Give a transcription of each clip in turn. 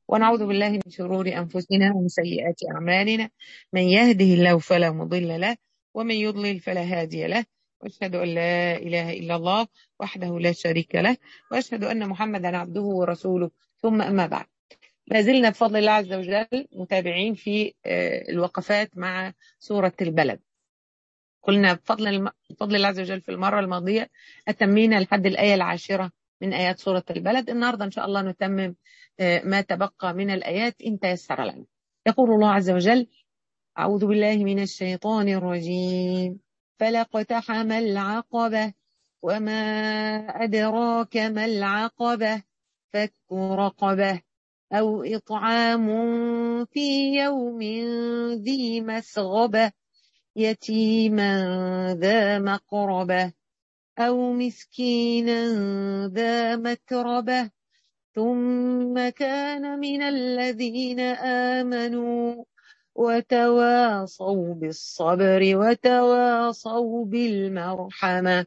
ونعوذ بالله من شرور أنفسنا ومن سيئات أعمالنا من يهده الله فلا مضل له ومن يضلل فلا هادي له واشهد ان لا اله الا الله وحده لا شريك له واشهد ان محمدا عبده ورسوله ثم اما بعد ما زلنا بفضل الله عز وجل متابعين في الوقفات مع سوره البلد قلنا بفضل الم... بفضل الله عز وجل في المره الماضيه اتمينا لحد الايه العاشره من ايات سوره البلد النهارده ان شاء الله نتمم ما تبقى من الايات ان تيسر لنا يقول الله عز وجل اعوذ بالله من الشيطان الرجيم فلا اقتحم العقبة وما أدراك ما العقبة فك رقبة أو إطعام في يوم ذي مسغبة يتيما ذا مقربة أو مسكينا ذا متربة ثم كان من الذين آمنوا وتواصوا بالصبر وتواصوا بالمرحمة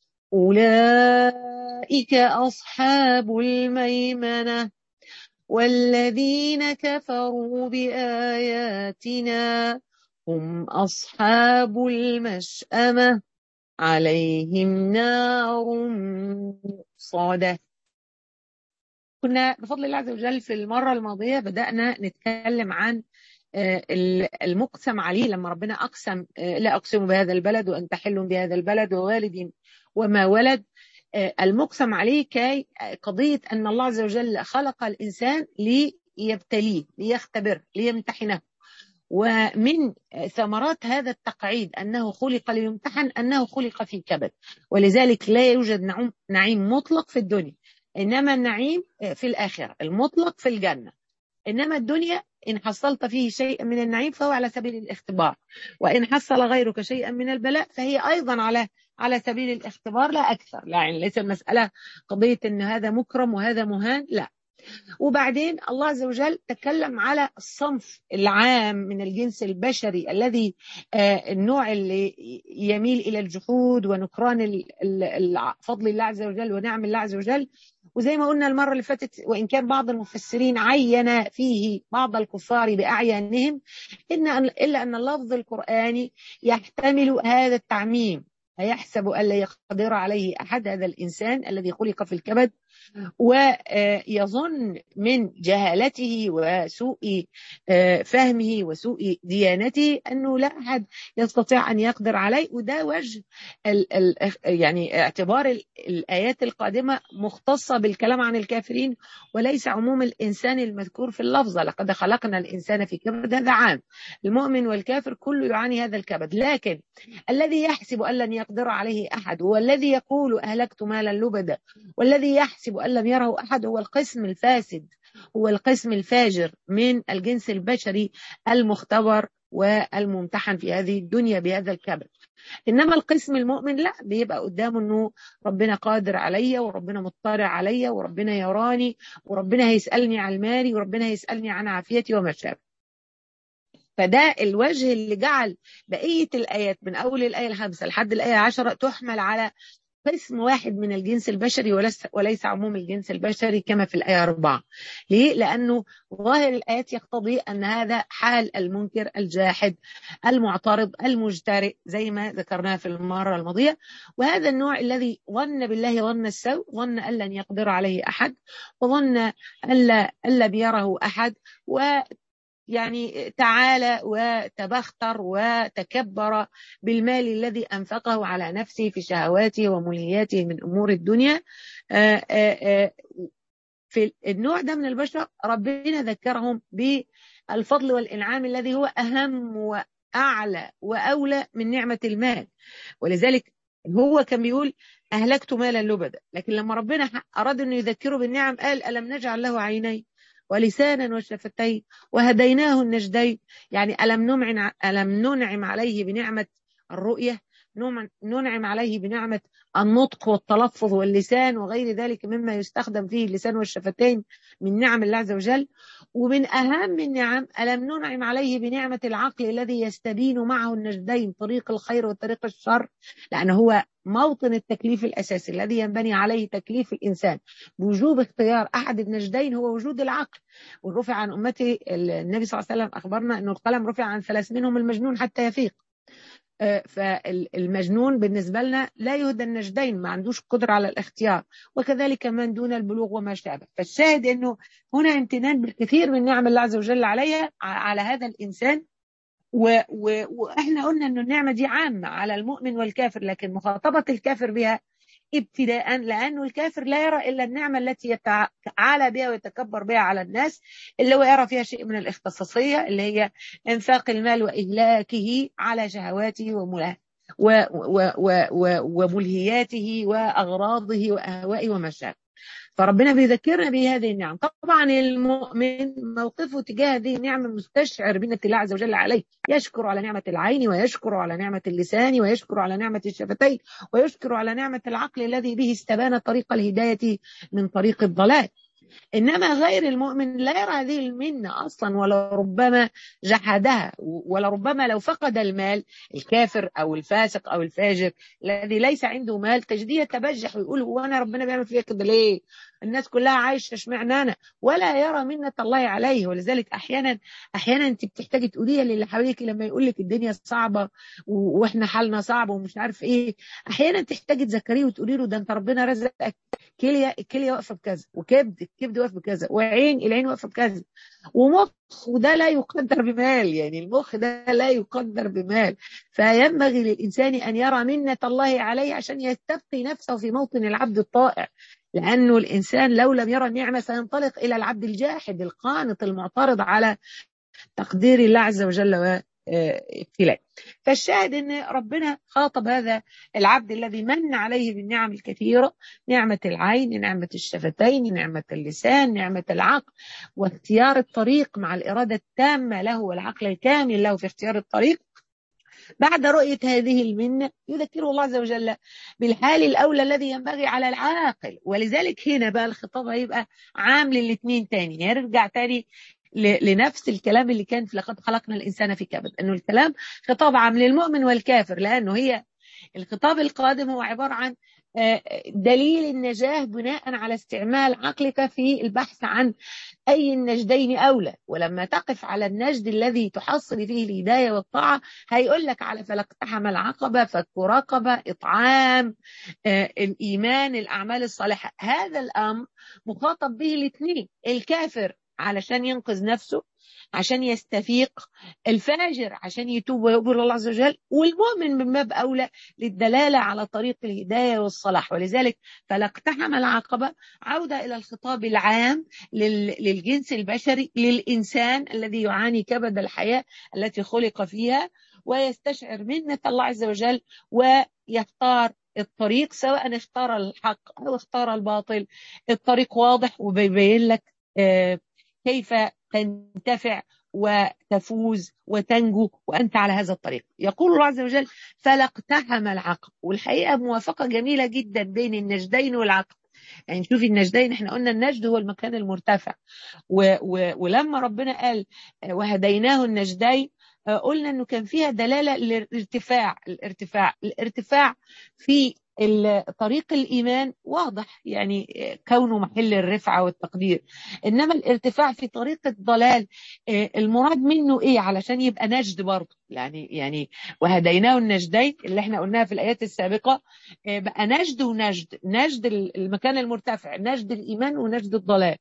أولئك أصحاب الميمنة والذين كفروا بآياتنا هم أصحاب المشأمة عليهم نار صادة كنا بفضل الله عز وجل في المرة الماضية بدأنا نتكلم عن المقسم عليه لما ربنا أقسم لا أقسم بهذا البلد وأنت حل بهذا البلد ووالد وما ولد المقسم عليه كي قضية أن الله عز وجل خلق الإنسان ليبتليه ليختبر ليمتحنه ومن ثمرات هذا التقعيد أنه خلق ليمتحن أنه خلق في كبد ولذلك لا يوجد نعيم, نعيم مطلق في الدنيا إنما النعيم في الآخرة المطلق في الجنة إنما الدنيا إن حصلت فيه شيء من النعيم فهو على سبيل الاختبار وإن حصل غيرك شيئا من البلاء فهي أيضا على على سبيل الاختبار لا أكثر لا يعني ليس المسألة قضية أن هذا مكرم وهذا مهان لا وبعدين الله عز وجل تكلم على الصنف العام من الجنس البشري الذي آه النوع اللي يميل إلى الجحود ونكران فضل الله عز وجل ونعم الله عز وجل وزي ما قلنا المرة اللي فاتت وإن كان بعض المفسرين عين فيه بعض الكفار بأعيانهم إن إلا أن اللفظ القرآني يحتمل هذا التعميم أيحسب أن لا يقدر عليه أحد هذا الإنسان الذي خلق في الكبد ويظن من جهالته وسوء فهمه وسوء ديانته أنه لا أحد يستطيع أن يقدر عليه وده وجه ال ال يعني اعتبار الآيات القادمة مختصة بالكلام عن الكافرين وليس عموم الإنسان المذكور في اللفظة لقد خلقنا الإنسان في كبد هذا عام المؤمن والكافر كله يعاني هذا الكبد لكن الذي يحسب أن لن يقدر عليه أحد هو الذي يقول أهلكت مالا لبدا والذي يحسب أن لم يره أحد هو القسم الفاسد هو القسم الفاجر من الجنس البشري المختبر والممتحن في هذه الدنيا بهذا الكبد انما القسم المؤمن لا بيبقى قدامه انه ربنا قادر عليا وربنا مطلع عليا وربنا يراني وربنا هيسالني عن مالي وربنا هيسالني عن عافيتي وما شابه فده الوجه اللي جعل بقيه الايات من اول الايه الخامسه لحد الايه العشره تحمل على قسم واحد من الجنس البشري وليس, وليس عموم الجنس البشري كما في الآية أربعة ليه؟ لأنه ظاهر الآيات يقتضي أن هذا حال المنكر الجاحد المعترض المجترئ زي ما ذكرناه في المرة الماضية وهذا النوع الذي ظن بالله ظن السوء ظن أن لن يقدر عليه أحد وظن ألا لم يره أحد و يعني تعالى وتبختر وتكبر بالمال الذي أنفقه على نفسه في شهواته وملهياته من أمور الدنيا آآ آآ في النوع ده من البشر ربنا ذكرهم بالفضل والإنعام الذي هو أهم وأعلى وأولى من نعمة المال ولذلك هو كان بيقول أهلكت مالا لبدا لكن لما ربنا أراد أنه يذكره بالنعم قال ألم نجعل له عينين ولسانا وشفتين وهديناه النجدين يعني ألم ننعم, ألم ننعم عليه بنعمة الرؤية ننعم عليه بنعمة النطق والتلفظ واللسان وغير ذلك مما يستخدم فيه اللسان والشفتين من نعم الله عز وجل ومن أهم النعم ألم ننعم عليه بنعمة العقل الذي يستبين معه النجدين طريق الخير وطريق الشر لأنه هو موطن التكليف الأساسي الذي ينبني عليه تكليف الإنسان بوجوب اختيار أحد النجدين هو وجود العقل ورفع عن أمتي النبي صلى الله عليه وسلم أخبرنا أن القلم رفع عن ثلاث منهم المجنون حتى يفيق فالمجنون بالنسبة لنا لا يهدى النجدين ما عندوش قدرة على الاختيار وكذلك من دون البلوغ وما شابه فالشاهد أنه هنا امتنان بالكثير من نعم الله عز وجل عليها على هذا الإنسان و و واحنا قلنا انه النعمه دي عامه على المؤمن والكافر لكن مخاطبه الكافر بها ابتداء لانه الكافر لا يرى الا النعمه التي يتعالى بها ويتكبر بها على الناس اللي هو يرى فيها شيء من الاختصاصيه اللي هي انفاق المال واهلاكه على شهواته وملاه وملهياته واغراضه واهوائه وما شابه فربنا بيذكرنا بهذه النعم طبعا المؤمن موقفه تجاه هذه النعمة مستشعر بنة الله عز وجل عليه يشكر على نعمة العين ويشكر على نعمة اللسان ويشكر على نعمة الشفتين ويشكر على نعمة العقل الذي به استبان طريق الهداية من طريق الضلال إنما غير المؤمن لا يرى هذه المنة أصلا ولربما جحدها ولربما لو فقد المال الكافر أو الفاسق أو الفاجر الذي ليس عنده مال تجديه يتبجح ويقول هو أنا ربنا بيعمل فيا كده ليه الناس كلها عايشة اشمعنى أنا ولا يرى منة الله عليه ولذلك أحيانا أحيانا أنت بتحتاجي تقوليها للي حواليك لما يقول لك الدنيا صعبة وإحنا حالنا صعب ومش عارف إيه أحيانا تحتاجي تذكريه وتقولي له ده أنت ربنا رزقك كلية الكلية واقفة بكذا وكبد الكبد واقف بكذا وعين العين واقفه بكذا ومخ وده لا يقدر بمال يعني المخ ده لا يقدر بمال فينبغي للإنسان أن يرى منة الله عليه عشان يستبقي نفسه في موطن العبد الطائع لأنه الإنسان لو لم يرى النعمة سينطلق إلى العبد الجاحد القانط المعترض على تقدير الله عز وجل ابتلاء فالشاهد ان ربنا خاطب هذا العبد الذي من عليه بالنعم الكثيره نعمه العين نعمه الشفتين نعمه اللسان نعمه العقل واختيار الطريق مع الاراده التامه له والعقل الكامل له في اختيار الطريق بعد رؤية هذه المنة يذكره الله عز وجل بالحال الأولى الذي ينبغي على العاقل ولذلك هنا بقى الخطاب هيبقى عام للاثنين تاني يرجع تاني لنفس الكلام اللي كان في لقد خلقنا الإنسان في كبد أنه الكلام خطاب عام للمؤمن والكافر لأنه هي الخطاب القادم هو عبارة عن دليل النجاة بناء على استعمال عقلك في البحث عن أي النجدين أولى ولما تقف على النجد الذي تحصل فيه الهداية والطاعة هيقول لك على فلاقتحم العقبة فك رقبة إطعام الإيمان الأعمال الصالحة هذا الأمر مخاطب به الاثنين الكافر علشان ينقذ نفسه عشان يستفيق الفاجر عشان يتوب ويقبل الله عز وجل والمؤمن من باب أولى للدلالة على طريق الهداية والصلاح ولذلك فلاقتحم العقبة عودة إلى الخطاب العام للجنس البشري للإنسان الذي يعاني كبد الحياة التي خلق فيها ويستشعر منة الله عز وجل ويختار الطريق سواء اختار الحق أو اختار الباطل الطريق واضح وبيبين لك كيف تنتفع وتفوز وتنجو وأنت على هذا الطريق يقول الله عز وجل فلاقتحم العقب والحقيقة موافقة جميلة جدا بين النجدين والعقب يعني شوفي النجدين احنا قلنا النجد هو المكان المرتفع و و ولما ربنا قال وهديناه النجدين قلنا انه كان فيها دلاله للارتفاع الارتفاع الارتفاع في طريق الإيمان واضح يعني كونه محل الرفعة والتقدير إنما الارتفاع في طريق الضلال المراد منه إيه علشان يبقى نجد برضه يعني يعني وهديناه النجدين اللي احنا قلناها في الآيات السابقة بقى نجد ونجد نجد المكان المرتفع نجد الإيمان ونجد الضلال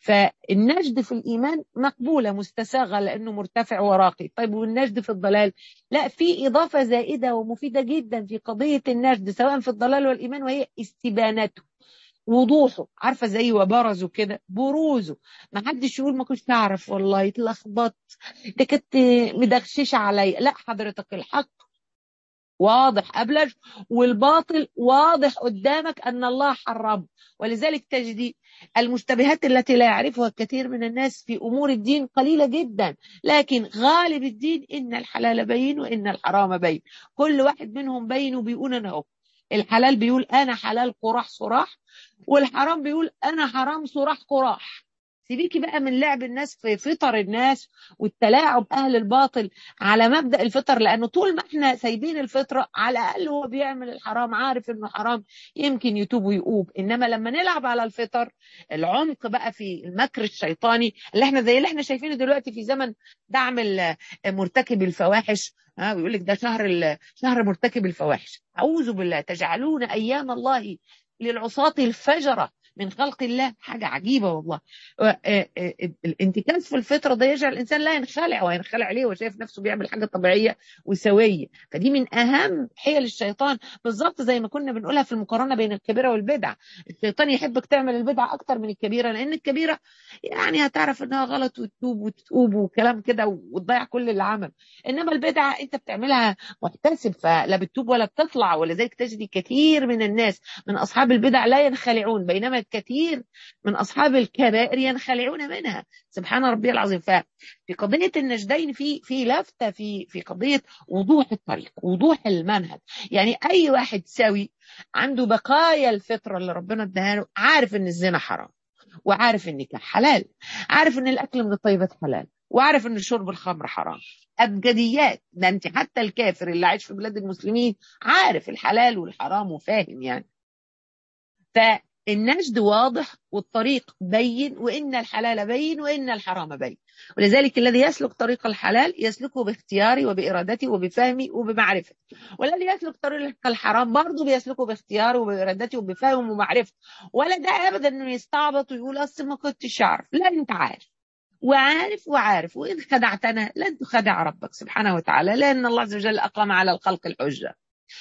فالنجد في الإيمان مقبولة مستساغة لأنه مرتفع وراقي طيب والنجد في الضلال لا في إضافة زائدة ومفيدة جدا في قضية النجد سواء في الضلال والإيمان وهي استبانته وضوحه عارفه زي وبرزه كده بروزه ما حدش يقول ما كنتش اعرف والله اتلخبطت ده كنت مدغششه عليا لا حضرتك الحق واضح أبلج والباطل واضح قدامك أن الله حرم ولذلك تجدي المشتبهات التي لا يعرفها كثير من الناس في أمور الدين قليلة جدا لكن غالب الدين إن الحلال بين وإن الحرام بين كل واحد منهم بين وبيقول أنا أهو الحلال بيقول أنا حلال قراح صراح والحرام بيقول أنا حرام صراح قراح سيبيكي بقى من لعب الناس في فطر الناس والتلاعب اهل الباطل على مبدا الفطر لانه طول ما احنا سايبين الفطره على الاقل هو بيعمل الحرام عارف انه حرام يمكن يتوب ويقوب انما لما نلعب على الفطر العمق بقى في المكر الشيطاني اللي احنا زي اللي احنا شايفينه دلوقتي في زمن دعم مرتكب الفواحش ها ويقول لك ده شهر شهر مرتكب الفواحش اعوذ بالله تجعلون ايام الله للعصاة الفجره من خلق الله حاجة عجيبة والله الانتكاس في الفطرة ده يجعل الإنسان لا ينخلع وينخلع ليه وشايف نفسه بيعمل حاجة طبيعية وسوية فدي من أهم حيل الشيطان بالظبط زي ما كنا بنقولها في المقارنة بين الكبيرة والبدع الشيطان يحبك تعمل البدعة أكتر من الكبيرة لأن الكبيرة يعني هتعرف إنها غلط وتتوب وتتوب وكلام كده وتضيع كل اللي عمل إنما البدعة أنت بتعملها محتسب فلا بتتوب ولا بتطلع ولذلك تجد كثير من الناس من أصحاب البدع لا ينخلعون بينما الكثير من أصحاب الكبائر ينخلعون منها سبحان ربي العظيم ففي قضية النجدين في في لفتة في في قضية وضوح الطريق وضوح المنهج يعني أي واحد سوي عنده بقايا الفطرة اللي ربنا اداها له عارف إن الزنا حرام وعارف إن النكاح حلال عارف إن الأكل من الطيبات حلال وعارف إن شرب الخمر حرام أبجديات ده أنت حتى الكافر اللي عايش في بلاد المسلمين عارف الحلال والحرام وفاهم يعني ف النجد واضح والطريق بين وإن الحلال بين وإن الحرام بين ولذلك الذي يسلك طريق الحلال يسلكه باختياري وبإرادتي وبفهمي وبمعرفتي والذي يسلك طريق الحرام برضه بيسلكه باختياري وبإرادتي وبفهم ومعرفتي ولا ده أبدا إنه يستعبط ويقول أصل ما كنتش أعرف لا أنت عارف وعارف وعارف وإن خدعتنا لن تخدع ربك سبحانه وتعالى لأن الله عز وجل أقام على الخلق الحجة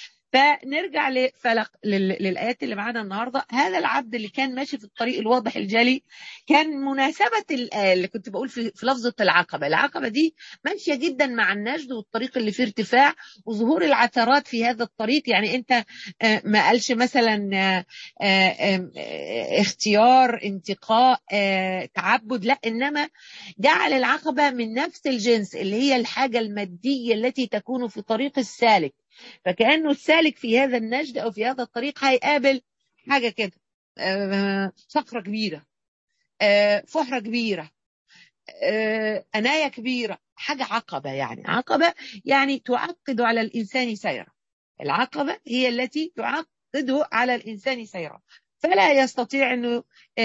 فنرجع لفلق للايات اللي معانا النهارده هذا العبد اللي كان ماشي في الطريق الواضح الجلي كان مناسبه اللي كنت بقول في, في لفظه العقبه العقبه دي ماشيه جدا مع النجد والطريق اللي فيه ارتفاع وظهور العثرات في هذا الطريق يعني انت ما قالش مثلا اختيار انتقاء تعبد لا انما جعل العقبه من نفس الجنس اللي هي الحاجه الماديه التي تكون في طريق السالك فكأنه السالك في هذا النجد أو في هذا الطريق هيقابل حاجة كده صخرة كبيرة فحرة كبيرة أناية كبيرة حاجة عقبة يعني عقبة يعني تعقد على الإنسان سيرا العقبة هي التي تعقده على الإنسان سيرا فلا يستطيع أنه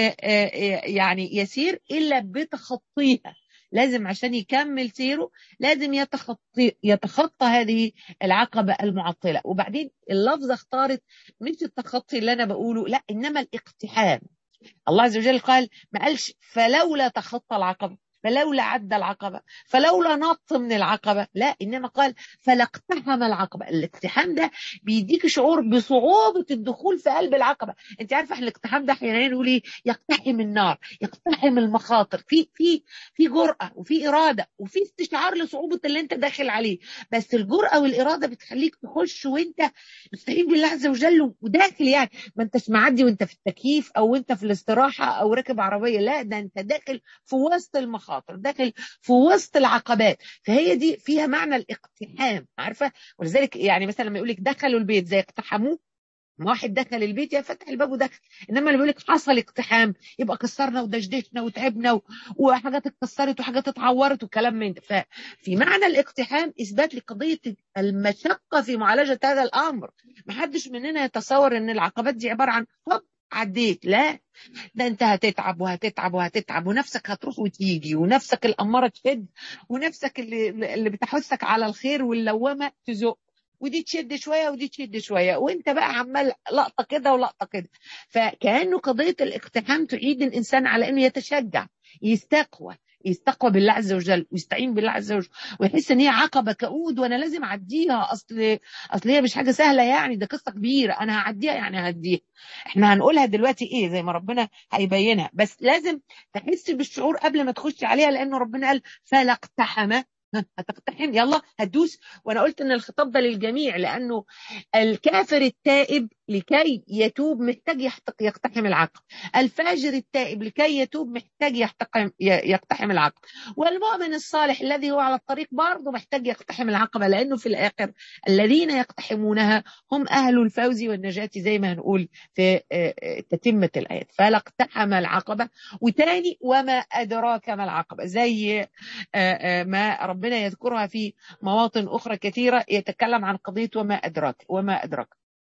يعني يسير إلا بتخطيها لازم عشان يكمل سيره لازم يتخطي يتخطى هذه العقبة المعطلة وبعدين اللفظة اختارت مش التخطي اللي أنا بقوله لا إنما الاقتحام الله عز وجل قال ما قالش فلولا تخطى العقبة فلولا عدى العقبة فلولا نط من العقبة لا إنما قال فلاقتحم العقبة الاقتحام ده بيديك شعور بصعوبة الدخول في قلب العقبة انت عارفة احنا الاقتحام ده احيانا نقول ايه يقتحم النار يقتحم المخاطر في في في جرأة وفي إرادة وفي استشعار لصعوبة اللي انت داخل عليه بس الجرأة والإرادة بتخليك تخش وانت مستعين بالله عز وجل وداخل يعني ما انتش معدي وانت في التكييف او انت في الاستراحة او راكب عربية لا ده انت داخل في وسط المخاطر المخاطر داخل في وسط العقبات فهي دي فيها معنى الاقتحام عارفه ولذلك يعني مثلا لما يقول لك دخلوا البيت زي اقتحموه واحد دخل البيت يا فتح الباب ودخل انما اللي بيقول لك حصل اقتحام يبقى كسرنا ودشدشنا وتعبنا و... وحاجات اتكسرت وحاجات اتعورت وكلام من ده ففي معنى الاقتحام اثبات لقضيه المشقه في معالجه هذا الامر ما حدش مننا يتصور ان العقبات دي عباره عن هوب عديت لا ده انت هتتعب وهتتعب وهتتعب ونفسك هتروح وتيجي ونفسك الأمارة تشد ونفسك اللي, اللي بتحثك على الخير واللوامة تزق ودي تشد شوية ودي تشد شوية وانت بقى عمال لقطة كده ولقطة كده فكأنه قضية الاقتحام تعيد الإنسان على أنه يتشجع يستقوى يستقوى بالله عز وجل ويستعين بالله عز وجل ويحس ان هي عقبه كؤود وانا لازم اعديها اصل اصل هي مش حاجه سهله يعني ده قصه كبيره انا هعديها يعني هعديها احنا هنقولها دلوقتي ايه زي ما ربنا هيبينها بس لازم تحس بالشعور قبل ما تخش عليها لانه ربنا قال فلا اقتحم هتقتحم يلا هتدوس وانا قلت ان الخطاب ده للجميع لانه الكافر التائب لكي يتوب محتاج يقتحم العقل الفاجر التائب لكي يتوب محتاج يقتحم يقتحم العقل والمؤمن الصالح الذي هو على الطريق برضه محتاج يقتحم العقبه لانه في الاخر الذين يقتحمونها هم اهل الفوز والنجاه زي ما هنقول في تتمه الايات فلا اقتحم العقبه وتاني وما ادراك ما العقبه زي ما ربنا يذكرها في مواطن اخرى كثيره يتكلم عن قضيه وما ادراك وما ادراك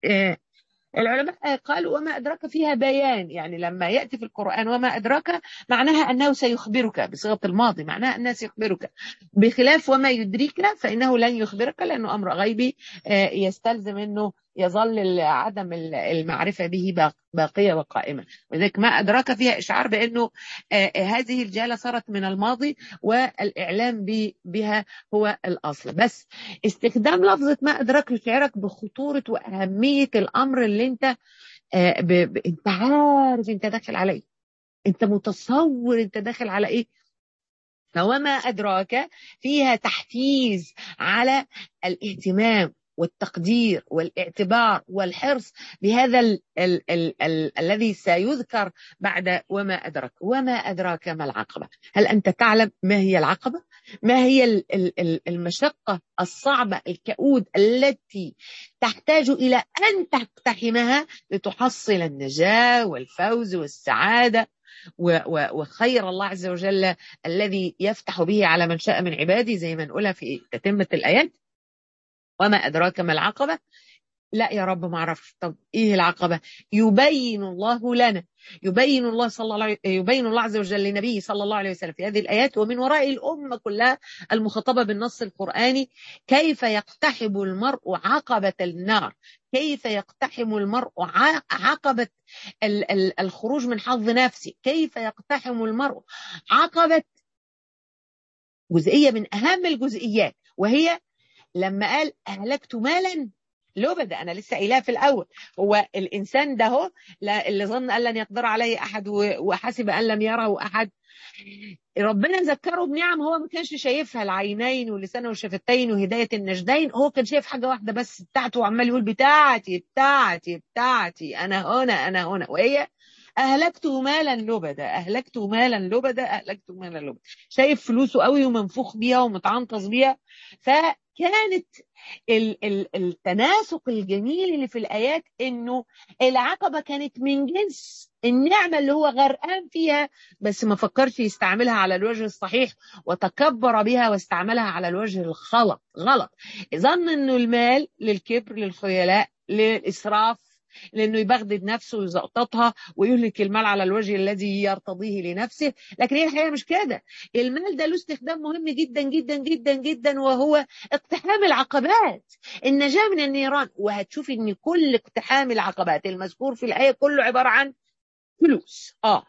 العلماء قالوا وما أدراك فيها بيان يعني لما يأتي في القرآن وما أدراك معناها أنه سيخبرك بصيغة الماضي معناها أنه سيخبرك بخلاف وما يدريك فإنه لن يخبرك لأنه أمر غيبي يستلزم أنه يظل عدم المعرفة به باقية وقائمة ولذلك ما أدراك فيها إشعار بأنه هذه الجالة صارت من الماضي والإعلام بها هو الأصل بس استخدام لفظة ما أدراك يشعرك بخطورة وأهمية الأمر اللي أنت ب... ب... أنت عارف أنت داخل على إيه أنت متصور أنت داخل على إيه فوما أدراك فيها تحفيز على الاهتمام والتقدير والاعتبار والحرص بهذا ال ال ال ال الذي سيذكر بعد وما أدرك وما أدراك ما العقبة هل أنت تعلم ما هي العقبة ما هي ال ال المشقة الصعبة الكؤود التي تحتاج إلى أن تقتحمها لتحصل النجاة والفوز والسعادة وخير الله عز وجل الذي يفتح به على من شاء من عباده زي ما نقولها في تتمة الآيات وما أدراك ما العقبة لا يا رب ما اعرفش طب ايه العقبه يبين الله لنا يبين الله صلى الله عليه يبين الله عز وجل لنبيه صلى الله عليه وسلم في هذه الايات ومن وراء الامه كلها المخاطبه بالنص القراني كيف يقتحم المرء عقبه النار كيف يقتحم المرء عقبه الخروج من حظ نفسه كيف يقتحم المرء عقبه جزئيه من اهم الجزئيات وهي لما قال اهلكت مالا لبدا انا لسه قايلاه في الاول هو الانسان ده هو اللي ظن ان لن يقدر عليه احد وحسب ان لم يره احد ربنا ذكره بنعم هو ما كانش شايفها العينين واللسان والشفتين وهدايه النجدين هو كان شايف حاجه واحده بس بتاعته وعمال يقول بتاعتي بتاعتي بتاعتي انا هنا انا هنا وهي اهلكت مالا لبدا اهلكت مالا لبدا اهلكت مالا لبدا شايف فلوسه قوي ومنفوخ بيها ومتعنطز بيها فكانت ال ال التناسق الجميل اللي في الايات انه العقبه كانت من جنس النعمه اللي هو غرقان فيها بس ما فكرش يستعملها على الوجه الصحيح وتكبر بها واستعملها على الوجه الغلط غلط ظن انه المال للكبر للخيلاء للاسراف لانه يبغدد نفسه ويزقططها ويهلك المال على الوجه الذي يرتضيه لنفسه لكن هي الحقيقه مش كده المال ده له استخدام مهم جدا جدا جدا جدا وهو اقتحام العقبات النجاه من النيران وهتشوف ان كل اقتحام العقبات المذكور في الايه كله عباره عن فلوس اه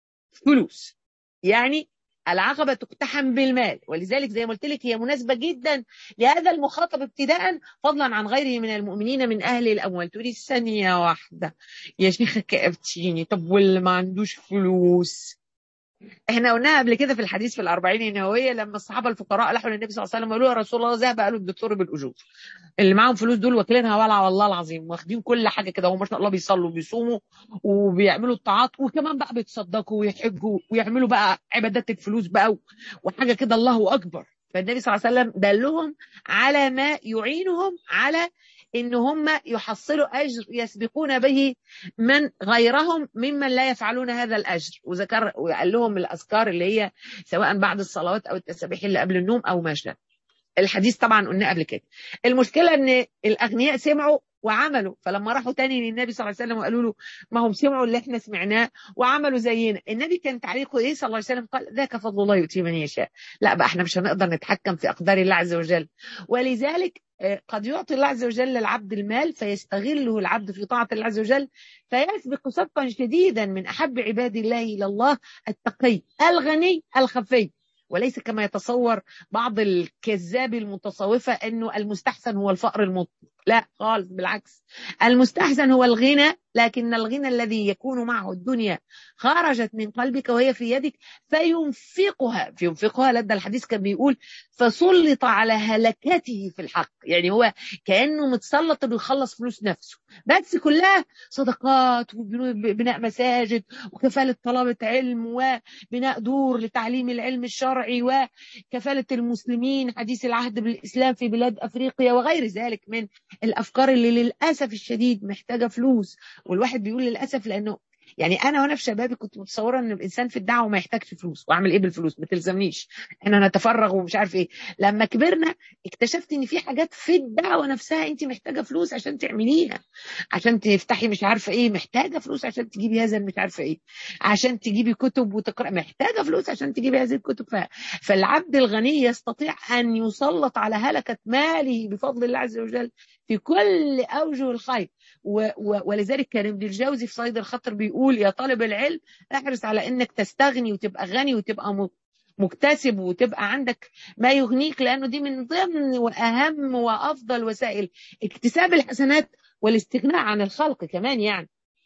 فلوس يعني العقبة تقتحم بالمال ولذلك زي ما قلت لك هي مناسبة جدا لهذا المخاطب ابتداء فضلا عن غيره من المؤمنين من أهل الأموال تقولي ثانية واحدة يا شيخة كأبتيني طب واللي ما عندوش فلوس احنا قلناها قبل كده في الحديث في الأربعين النووية لما الصحابة الفقراء لحوا للنبي صلى الله عليه وسلم قالوا يا رسول الله ذهب قالوا الدكتور بالأجور اللي معاهم فلوس دول واكلينها ولع والله العظيم واخدين كل حاجة كده وما شاء الله بيصلوا وبيصوموا وبيعملوا الطاعات وكمان بقى بيتصدقوا ويحجوا ويعملوا بقى عبادات الفلوس بقى وحاجة كده الله أكبر فالنبي صلى الله عليه وسلم دلهم على ما يعينهم على ان هم يحصلوا اجر يسبقون به من غيرهم ممن لا يفعلون هذا الاجر وذكر وقال لهم الاذكار اللي هي سواء بعد الصلوات او التسابيح اللي قبل النوم او ما شابه الحديث طبعا قلنا قبل كده المشكله ان الاغنياء سمعوا وعملوا فلما راحوا تاني للنبي صلى الله عليه وسلم وقالوا له ما هم سمعوا اللي احنا سمعناه وعملوا زينا النبي كان تعليقه ايه صلى الله عليه وسلم قال ذاك فضل الله يؤتي من يشاء لا بقى احنا مش هنقدر نتحكم في اقدار الله عز وجل ولذلك قد يعطي الله عز وجل العبد المال فيستغله العبد في طاعة الله عز وجل فيسبق سبقا شديدا من أحب عباد الله إلى الله التقي الغني الخفي وليس كما يتصور بعض الكذاب المتصوفة أنه المستحسن هو الفقر المطلق لا خالص بالعكس المستحسن هو الغنى لكن الغنى الذي يكون معه الدنيا خرجت من قلبك وهي في يدك فينفقها فينفقها لدى الحديث كان بيقول فسلط على هلكته في الحق يعني هو كأنه متسلط بيخلص فلوس نفسه بس كلها صدقات وبناء مساجد وكفالة طلبة علم وبناء دور لتعليم العلم الشرعي وكفالة المسلمين حديث العهد بالإسلام في بلاد أفريقيا وغير ذلك من الأفكار اللي للأسف الشديد محتاجة فلوس والواحد بيقول للأسف لأنه يعني انا وانا في شبابي كنت متصوره ان الانسان في الدعوه ما يحتاجش فلوس واعمل ايه بالفلوس ما تلزمنيش احنا نتفرغ ومش عارف ايه لما كبرنا اكتشفت ان في حاجات في الدعوه نفسها انت محتاجه فلوس عشان تعمليها عشان تفتحي مش عارفه ايه محتاجه فلوس عشان تجيبي هذا مش عارفه ايه عشان تجيبي كتب وتقرا محتاجه فلوس عشان تجيبي هذه الكتب ف... فالعبد الغني يستطيع ان يسلط على هلكه ماله بفضل الله عز وجل في كل اوجه الخير و... و... ولذلك كان ابن الجوزي في صيد الخطر بيقول يا طالب العلم احرص على انك تستغني وتبقى غني وتبقى م... مكتسب وتبقى عندك ما يغنيك لانه دي من ضمن واهم وافضل وسائل اكتساب الحسنات والاستغناء عن الخلق كمان يعني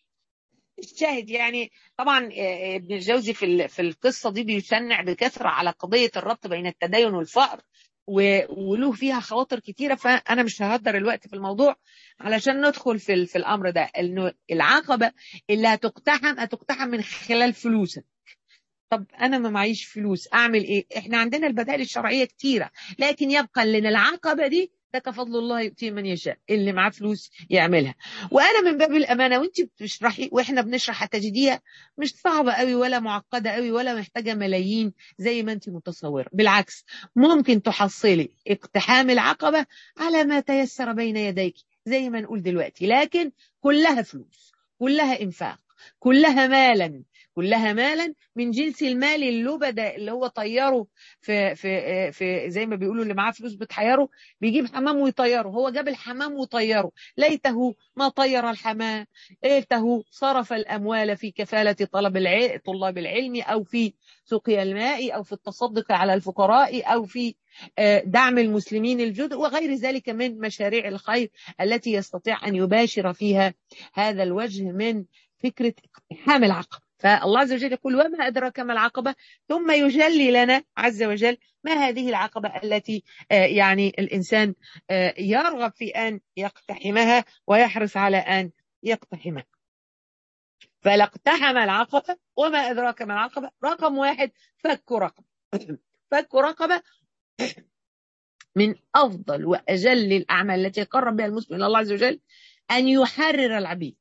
الشاهد يعني طبعا ابن الجوزي في في القصه دي بيشنع بكثره على قضيه الربط بين التدين والفقر وله فيها خواطر كتيرة فأنا مش ههدر الوقت في الموضوع علشان ندخل في, في الأمر ده إنه العقبة اللي هتقتحم هتقتحم من خلال فلوسك طب أنا ما معيش فلوس أعمل إيه؟ إحنا عندنا البدائل الشرعية كتيرة لكن يبقى لنا العقبة دي ده كفضل الله يؤتيه من يشاء اللي معاه فلوس يعملها وانا من باب الامانه وانت بتشرحي واحنا بنشرح هتجديها مش صعبه قوي ولا معقده قوي ولا محتاجه ملايين زي ما انت متصوره بالعكس ممكن تحصلي اقتحام العقبه على ما تيسر بين يديك زي ما نقول دلوقتي لكن كلها فلوس كلها انفاق كلها مالا كلها مالا من جنس المال اللبد اللي هو طيره في في في زي ما بيقولوا اللي معاه فلوس بتحيره بيجيب حمام ويطيره هو جاب الحمام وطيره ليته ما طير الحمام ليته صرف الاموال في كفاله طلب العلم طلاب العلم او في سقيا الماء او في التصدق على الفقراء او في دعم المسلمين الجدد وغير ذلك من مشاريع الخير التي يستطيع ان يباشر فيها هذا الوجه من فكره اقتحام العقبه فالله عز وجل يقول وما أدراك ما العقبة ثم يجلي لنا عز وجل ما هذه العقبة التي يعني الإنسان يرغب في أن يقتحمها ويحرص على أن يقتحمها فلاقتحم العقبة وما أدراك ما العقبة رقم واحد فك رقبة فك رقبة من أفضل وأجل الأعمال التي يقرب بها المسلم إلى الله عز وجل أن يحرر العبيد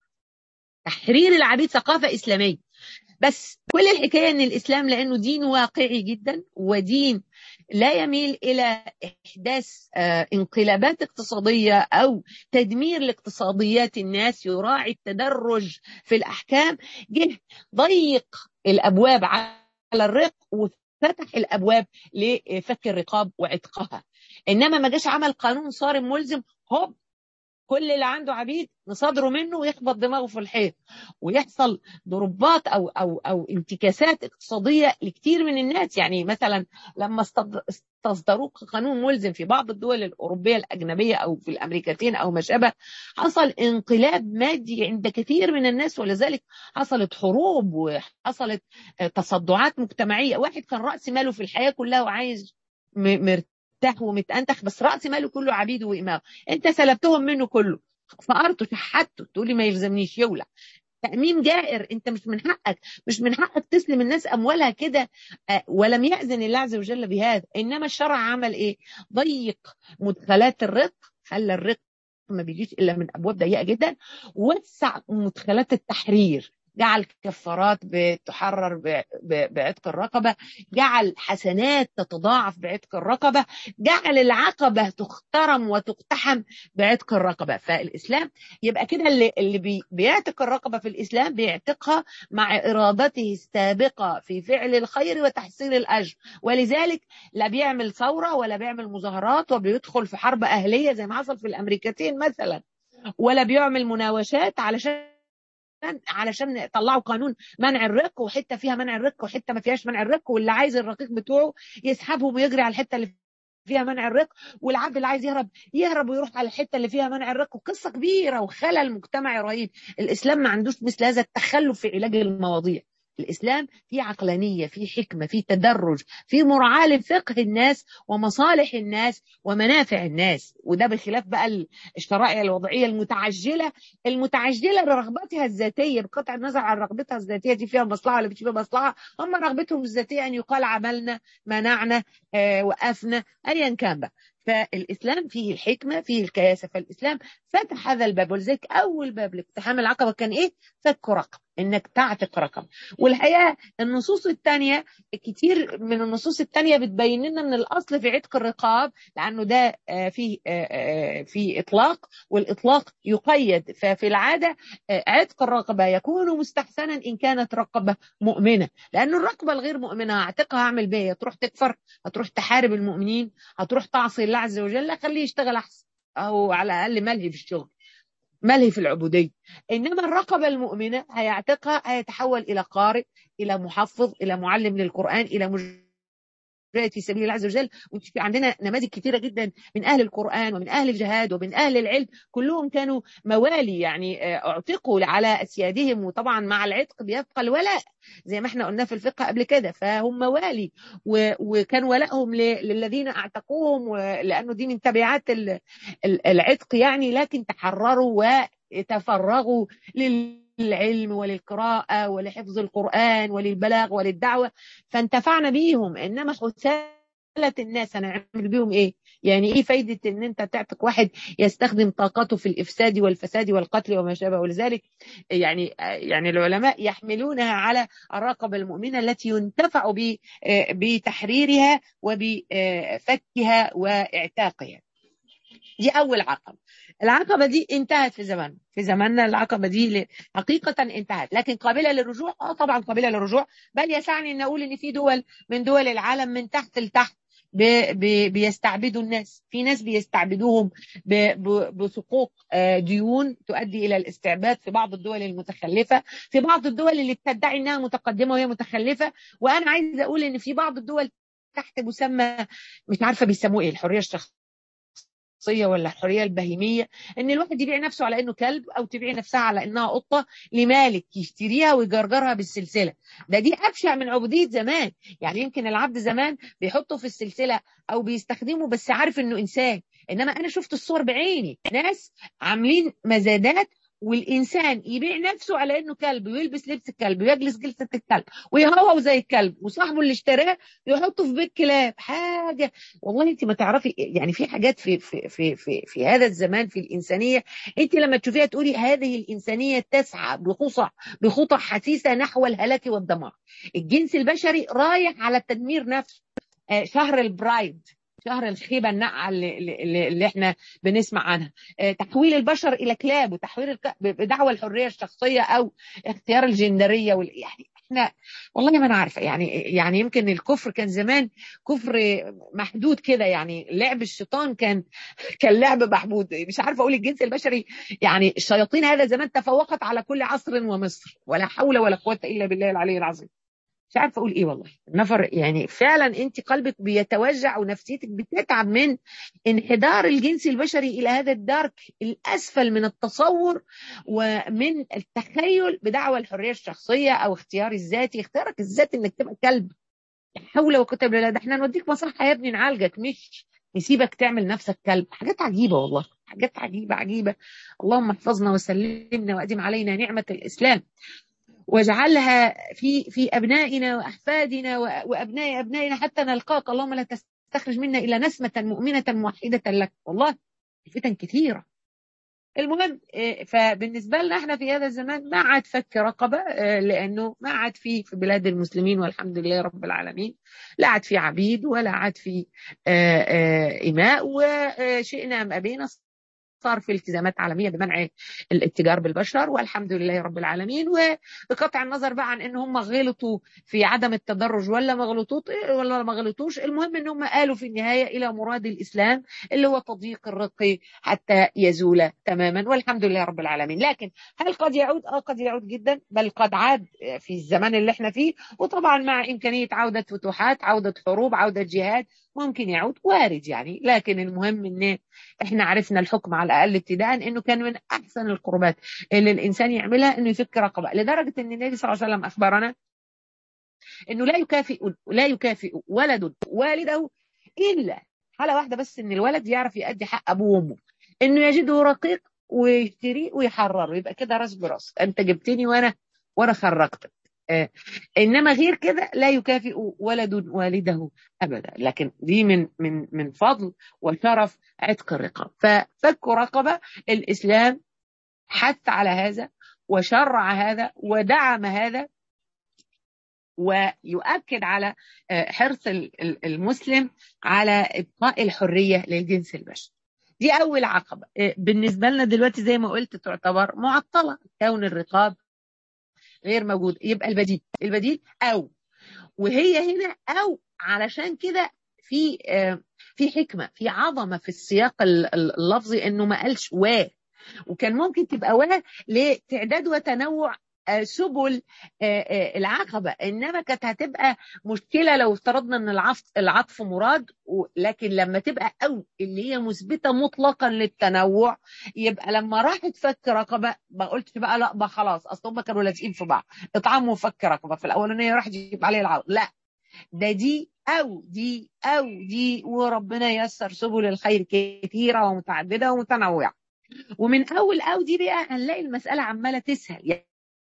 تحرير العبيد ثقافة إسلامية بس كل الحكاية أن الإسلام لأنه دين واقعي جدا ودين لا يميل إلى إحداث انقلابات اقتصادية أو تدمير لاقتصاديات الناس يراعي التدرج في الأحكام جه ضيق الأبواب على الرق وفتح الأبواب لفك الرقاب وعتقها إنما ما جاش عمل قانون صارم ملزم هوب كل اللي عنده عبيد نصادره منه ويخبط دماغه في الحيط ويحصل ضربات او او او انتكاسات اقتصاديه لكثير من الناس يعني مثلا لما استصدروا قانون ملزم في بعض الدول الاوروبيه الاجنبيه او في الامريكتين او ما شابه حصل انقلاب مادي عند كثير من الناس ولذلك حصلت حروب وحصلت تصدعات مجتمعيه واحد كان راس ماله في الحياه كلها وعايز مرتاح مرتاح ومتأنتخ بس رأس ماله كله عبيد وإمام أنت سلبتهم منه كله فقرته شحته تقولي ما يلزمنيش يولع تأميم جائر أنت مش من حقك مش من حقك تسلم الناس أموالها كده ولم يأذن الله عز وجل بهذا إنما الشرع عمل إيه ضيق مدخلات الرق خلى الرق ما بيجيش إلا من أبواب ضيقة جدا وسع مدخلات التحرير جعل كفارات بتحرر بعتق الرقبة جعل حسنات تتضاعف بعتق الرقبة جعل العقبة تخترم وتقتحم بعتق الرقبة فالإسلام يبقى كده اللي, اللي بيعتق الرقبة في الإسلام بيعتقها مع إرادته السابقة في فعل الخير وتحصيل الأجر ولذلك لا بيعمل ثورة ولا بيعمل مظاهرات وبيدخل في حرب أهلية زي ما حصل في الأمريكتين مثلا ولا بيعمل مناوشات علشان علشان طلعوا قانون منع الرق وحته فيها منع الرق وحته ما فيهاش منع الرق واللي عايز الرقيق بتوعه يسحبهم ويجري على الحته اللي فيها منع الرق والعبد اللي عايز يهرب يهرب ويروح على الحته اللي فيها منع الرق وقصه كبيره وخلل مجتمعي رهيب الاسلام ما عندوش مثل هذا التخلف في علاج المواضيع الإسلام فيه عقلانية فيه حكمة فيه تدرج فيه مراعاة لفقه الناس ومصالح الناس ومنافع الناس وده بخلاف بقى الشرائع الوضعية المتعجلة المتعجلة لرغبتها الذاتية بقطع النظر عن رغبتها الذاتية دي فيها مصلحة ولا مش فيها مصلحة هم رغبتهم الذاتية أن يقال عملنا منعنا آه وقفنا أيا كان بقى فالإسلام فيه الحكمة فيه الكياسة فالإسلام فتح هذا الباب ولذلك أول باب لاقتحام العقبة كان إيه؟ فك رقم إنك تعتق رقم والحقيقة النصوص الثانية كتير من النصوص الثانية بتبين لنا أن الأصل في عتق الرقاب لأنه ده في في إطلاق والإطلاق يقيد ففي العادة عتق الرقبة يكون مستحسنا إن كانت رقبة مؤمنة لأن الرقبة الغير مؤمنة هعتقها هعمل بيها تروح تكفر هتروح تحارب المؤمنين هتروح تعصي الله عز وجل خليه يشتغل أحسن أو على الأقل ملهي في الشغل ملهي في العبودية إنما الرقبة المؤمنة هيعتقها هيتحول إلى قارئ إلى محفظ إلى معلم للقرآن إلى مجرد في سبيل الله عز وجل عندنا نماذج كثيرة جدا من أهل القرآن ومن أهل الجهاد ومن أهل العلم كلهم كانوا موالي يعني اعتقوا على أسيادهم وطبعا مع العتق بيبقى الولاء زي ما احنا قلنا في الفقه قبل كده فهم موالي وكان ولائهم للذين اعتقوهم لأنه دي من تبعات العتق يعني لكن تحرروا وتفرغوا لل للعلم وللقراءة ولحفظ القرآن وللبلاغ وللدعوة فانتفعنا بيهم إنما حثالة الناس هنعمل بيهم إيه يعني إيه فايدة إن أنت تعتق واحد يستخدم طاقته في الإفساد والفساد والقتل وما شابه ولذلك يعني يعني العلماء يحملونها على الرقبة المؤمنة التي ينتفع بتحريرها وبفكها واعتاقها دي أول عقبة العقبة دي انتهت في زمان في زماننا العقبة دي حقيقة انتهت لكن قابلة للرجوع اه طبعا قابلة للرجوع بل يسعني ان اقول ان في دول من دول العالم من تحت لتحت بي بي بيستعبدوا الناس في ناس بيستعبدوهم بسقوق ديون تؤدي الى الاستعباد في بعض الدول المتخلفة في بعض الدول اللي بتدعي انها متقدمة وهي متخلفة وانا عايزه اقول ان في بعض الدول تحت مسمى مش عارفة بيسموه ايه الحرية الشخصية الشخصيه ولا الحريه البهيميه ان الواحد يبيع نفسه على انه كلب او تبيع نفسها على انها قطه لمالك يشتريها ويجرجرها بالسلسله ده دي ابشع من عبوديه زمان يعني يمكن العبد زمان بيحطه في السلسله او بيستخدمه بس عارف انه انسان انما انا شفت الصور بعيني ناس عاملين مزادات والانسان يبيع نفسه على انه كلب ويلبس لبس الكلب ويجلس جلسه الكلب ويهوهو زي الكلب وصاحبه اللي اشتراه يحطه في بيت كلاب حاجه والله انت ما تعرفي يعني في حاجات في في في في, في هذا الزمان في الانسانيه انت لما تشوفيها تقولي هذه الانسانيه تسعى بخطى بخطى حثيثه نحو الهلاك والدمار الجنس البشري رايح على التدمير نفسه شهر البرايد شهر الخيبه النقعه اللي, اللي, اللي احنا بنسمع عنها تحويل البشر الى كلاب وتحويل الك... بدعوى الحريه الشخصيه او اختيار الجندريه وال... يعني احنا والله ما انا عارفه يعني يعني يمكن الكفر كان زمان كفر محدود كده يعني لعب الشيطان كان كان لعب محدود مش عارفه اقول الجنس البشري يعني الشياطين هذا زمان تفوقت على كل عصر ومصر ولا حول ولا قوه الا بالله العلي العظيم مش عارفه اقول ايه والله النفر يعني فعلا انت قلبك بيتوجع ونفسيتك بتتعب من انحدار الجنس البشري الى هذا الدارك الاسفل من التصور ومن التخيل بدعوى الحريه الشخصيه او اختيار الذاتي اختيارك الذاتي انك تبقى كلب حول وقوه الا بالله ده احنا نوديك مصحه يا ابني نعالجك مش نسيبك تعمل نفسك كلب حاجات عجيبه والله حاجات عجيبه عجيبه اللهم احفظنا وسلمنا وادم علينا نعمه الاسلام واجعلها في في ابنائنا واحفادنا وابناء ابنائنا حتى نلقاك اللهم لا تستخرج منا الا نسمه مؤمنه موحده لك والله الفتن كثيره المهم فبالنسبه لنا احنا في هذا الزمان ما عاد فك رقبه لانه ما عاد في في بلاد المسلمين والحمد لله رب العالمين لا عاد في عبيد ولا عاد في اماء وشئنا ام ابينا صار في التزامات عالميه بمنع الاتجار بالبشر والحمد لله رب العالمين وبقطع النظر بقى عن ان هم غلطوا في عدم التدرج ولا ما غلطوش ولا ما غلطوش المهم ان هم قالوا في النهايه الى مراد الاسلام اللي هو تضييق الرق حتى يزول تماما والحمد لله رب العالمين لكن هل قد يعود اه قد يعود جدا بل قد عاد في الزمان اللي احنا فيه وطبعا مع امكانيه عوده فتوحات عوده حروب عوده جهاد ممكن يعود وارد يعني لكن المهم ان احنا عرفنا الحكم على الاقل ابتداء انه كان من احسن القربات اللي الانسان يعملها انه يفك رقبه لدرجه ان النبي صلى الله عليه وسلم اخبرنا انه لا يكافئ لا يكافئ ولد والده الا حاله واحده بس ان الولد يعرف يؤدي حق ابوه وامه انه يجده رقيق ويشتريه ويحرره يبقى كده راس براس انت جبتني وانا وانا خرجتك آه. انما غير كده لا يكافئ ولد والده ابدا لكن دي من من من فضل وشرف عتق الرقاب ففك رقبه الاسلام حث على هذا وشرع هذا ودعم هذا ويؤكد على حرص المسلم على ابقاء الحريه للجنس البشري دي اول عقبه بالنسبه لنا دلوقتي زي ما قلت تعتبر معطله كون الرقاب غير موجود يبقى البديل البديل او وهي هنا او علشان كده في في حكمه في عظمه في السياق اللفظي انه ما قالش و وكان ممكن تبقى و لتعداد وتنوع سبل العقبة إنما كانت هتبقى مشكلة لو افترضنا أن العطف, العطف مراد لكن لما تبقى أو اللي هي مثبتة مطلقا للتنوع يبقى لما راحت فك رقبة ما قلتش بقى لا بقى خلاص أصل هم كانوا لازقين في بعض اطعام وفك رقبة في الأولانية راح يجيب عليه العوض لا ده دي أو دي أو دي وربنا يسر سبل الخير كثيرة ومتعددة ومتنوعة ومن أول أو دي بقى هنلاقي المسألة عمالة تسهل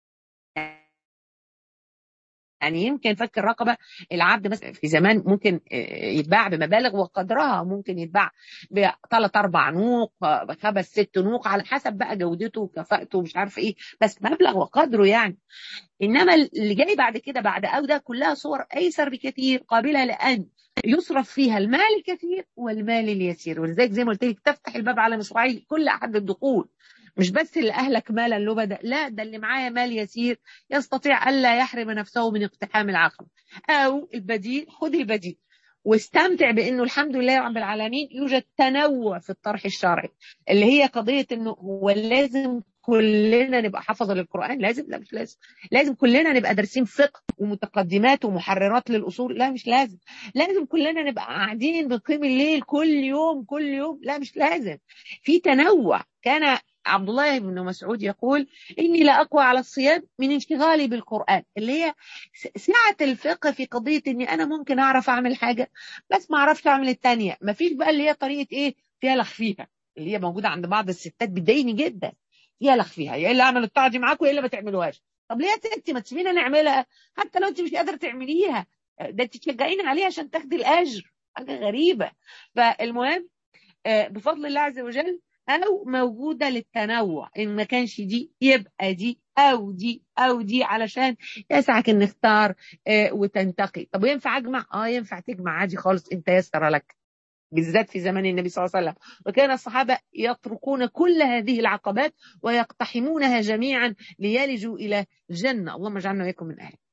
يعني يمكن فك الرقبه العبد مثلا في زمان ممكن يتباع بمبالغ وقدرها ممكن يتباع بثلاث اربع نوق بخمس ست نوق على حسب بقى جودته وكفاءته ومش عارف ايه بس مبلغ وقدره يعني انما اللي جاي بعد كده بعد او ده كلها صور ايسر بكثير قابله لان يصرف فيها المال الكثير والمال اليسير ولذلك زي ما قلت لك تفتح الباب على مصراعي كل احد الدخول مش بس اللي أهلك مالا لبدا لا ده اللي معاه مال يسير يستطيع ألا يحرم نفسه من اقتحام العقبة أو البديل خذ البديل واستمتع بانه الحمد لله رب العالمين يوجد تنوع في الطرح الشرعي اللي هي قضيه انه هو لازم كلنا نبقى حفظ للقران لازم لا مش لازم لازم كلنا نبقى دارسين فقه ومتقدمات ومحررات للاصول لا مش لازم لازم كلنا نبقى قاعدين بنقيم الليل كل يوم كل يوم لا مش لازم في تنوع كان عبد الله بن مسعود يقول إني لا أقوى على الصيام من انشغالي بالقرآن اللي هي سعة الفقه في قضية إني أنا ممكن أعرف أعمل حاجة بس ما أعرفش أعمل التانية ما فيش بقى اللي هي طريقة إيه فيها لخفيها اللي هي موجودة عند بعض الستات بتضايقني جدا فيها لخفيها يا إلا أعمل الطاعة دي معاكم يا إلا ما تعملوهاش طب ليه يا ستي ما تسيبينا نعملها حتى لو أنت مش قادرة تعمليها ده أنت تشجعينا عليها عشان تاخدي الأجر حاجة غريبة فالمهم بفضل الله عز وجل أو موجودة للتنوع إن ما كانش دي يبقى دي أو دي أو دي علشان يسعك إن اختار آه وتنتقي طب ينفع أجمع؟ آه ينفع تجمع عادي خالص أنت يسر لك بالذات في زمن النبي صلى الله عليه وسلم وكان الصحابة يتركون كل هذه العقبات ويقتحمونها جميعا ليلجوا إلى الجنة اللهم اجعلنا وإياكم من أهل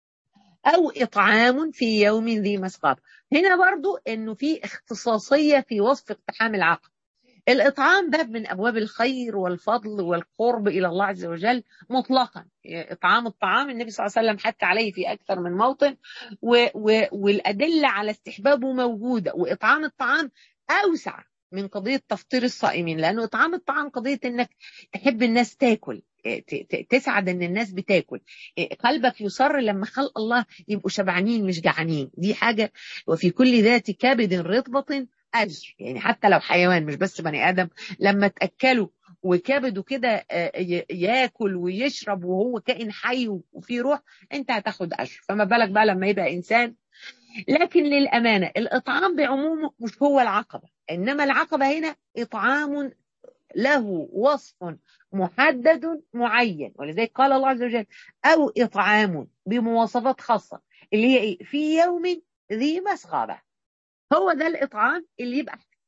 أو إطعام في يوم ذي مسقاب هنا برضو أنه في اختصاصية في وصف اقتحام العقل الإطعام باب من أبواب الخير والفضل والقرب إلى الله عز وجل مطلقا إطعام الطعام النبي صلى الله عليه وسلم حتى عليه في أكثر من موطن و و والأدلة على استحبابه موجودة وإطعام الطعام أوسع من قضية تفطير الصائمين لأنه إطعام الطعام قضية أنك تحب الناس تاكل تسعد ان الناس بتاكل قلبك يصر لما خلق الله يبقوا شبعانين مش جعانين دي حاجه وفي كل ذات كبد رطبه اجر يعني حتى لو حيوان مش بس بني ادم لما تاكله وكبده كده ياكل ويشرب وهو كائن حي وفيه روح انت هتاخد اجر فما بالك بقى لما يبقى انسان لكن للامانه الاطعام بعمومه مش هو العقبه انما العقبه هنا اطعام له وصف محدد معين ولذلك قال الله عز وجل او اطعام بمواصفات خاصه اللي هي ايه في يوم ذي مسغبه هو ده الاطعام اللي يبقى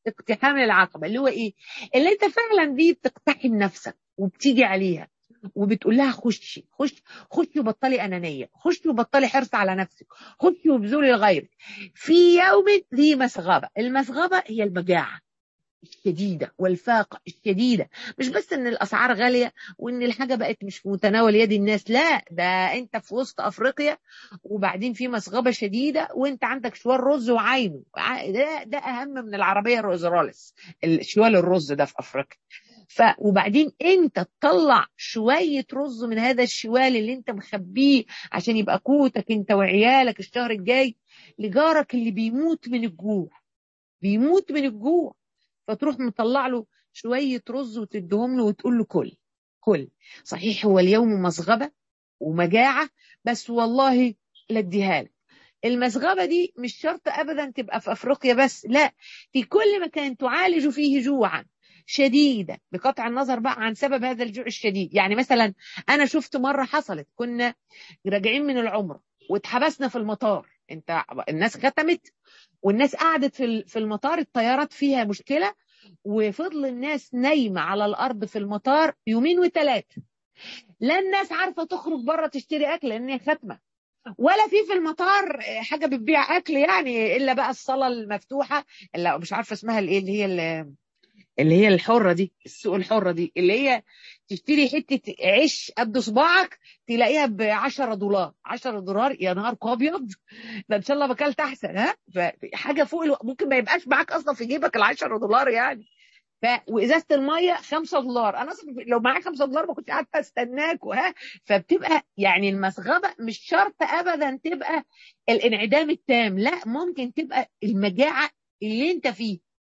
اقتحام العقبه اللي هو ايه اللي انت فعلا دي بتقتحم نفسك وبتيجي عليها وبتقول لها خشي خش خشي وبطلي انانيه خشي وبطلي حرص على نفسك خشي وبذولي لغيرك في يوم ذي مسغبه المسغبه هي المجاعه الشديده والفاقه الشديده مش بس ان الاسعار غاليه وان الحاجه بقت مش في متناول يد الناس لا ده انت في وسط افريقيا وبعدين في مسغبه شديده وانت عندك شوال رز وعينه ده ده اهم من العربيه الروزرالس شوال الرز ده في افريقيا ف وبعدين انت تطلع شويه رز من هذا الشوال اللي انت مخبيه عشان يبقى قوتك انت وعيالك الشهر الجاي لجارك اللي بيموت من الجوع بيموت من الجوع فتروح مطلع له شويه رز وتديهم له وتقول له كل كل صحيح هو اليوم مسغبه ومجاعه بس والله لا اديها لك المسغبه دي مش شرط ابدا تبقى في افريقيا بس لا في كل مكان تعالج فيه جوعا شديدة بقطع النظر بقى عن سبب هذا الجوع الشديد يعني مثلا أنا شفت مرة حصلت كنا راجعين من العمرة واتحبسنا في المطار انت الناس ختمت والناس قعدت في في المطار الطيارات فيها مشكلة وفضل الناس نايمة على الأرض في المطار يومين وثلاثة لا الناس عارفة تخرج بره تشتري أكل لأن هي ختمة ولا في في المطار حاجة بتبيع أكل يعني إلا بقى الصالة المفتوحة اللي مش عارفة اسمها الإيه اللي هي اللي اللي هي الحرة دي السوق الحرة دي اللي هي تشتري حتة عيش قد صباعك تلاقيها ب 10 دولار 10 دولار يا نهار ابيض ده ان شاء الله بكلت احسن ها فحاجة فوق الو... ممكن ما يبقاش معاك اصلا في جيبك ال 10 دولار يعني ف وازازه الميه 5 دولار انا اصلا لو معايا 5 دولار ما كنتش قاعده استناك ها فبتبقى يعني المسغبه مش شرط ابدا تبقى الانعدام التام لا ممكن تبقى المجاعه اللي انت فيه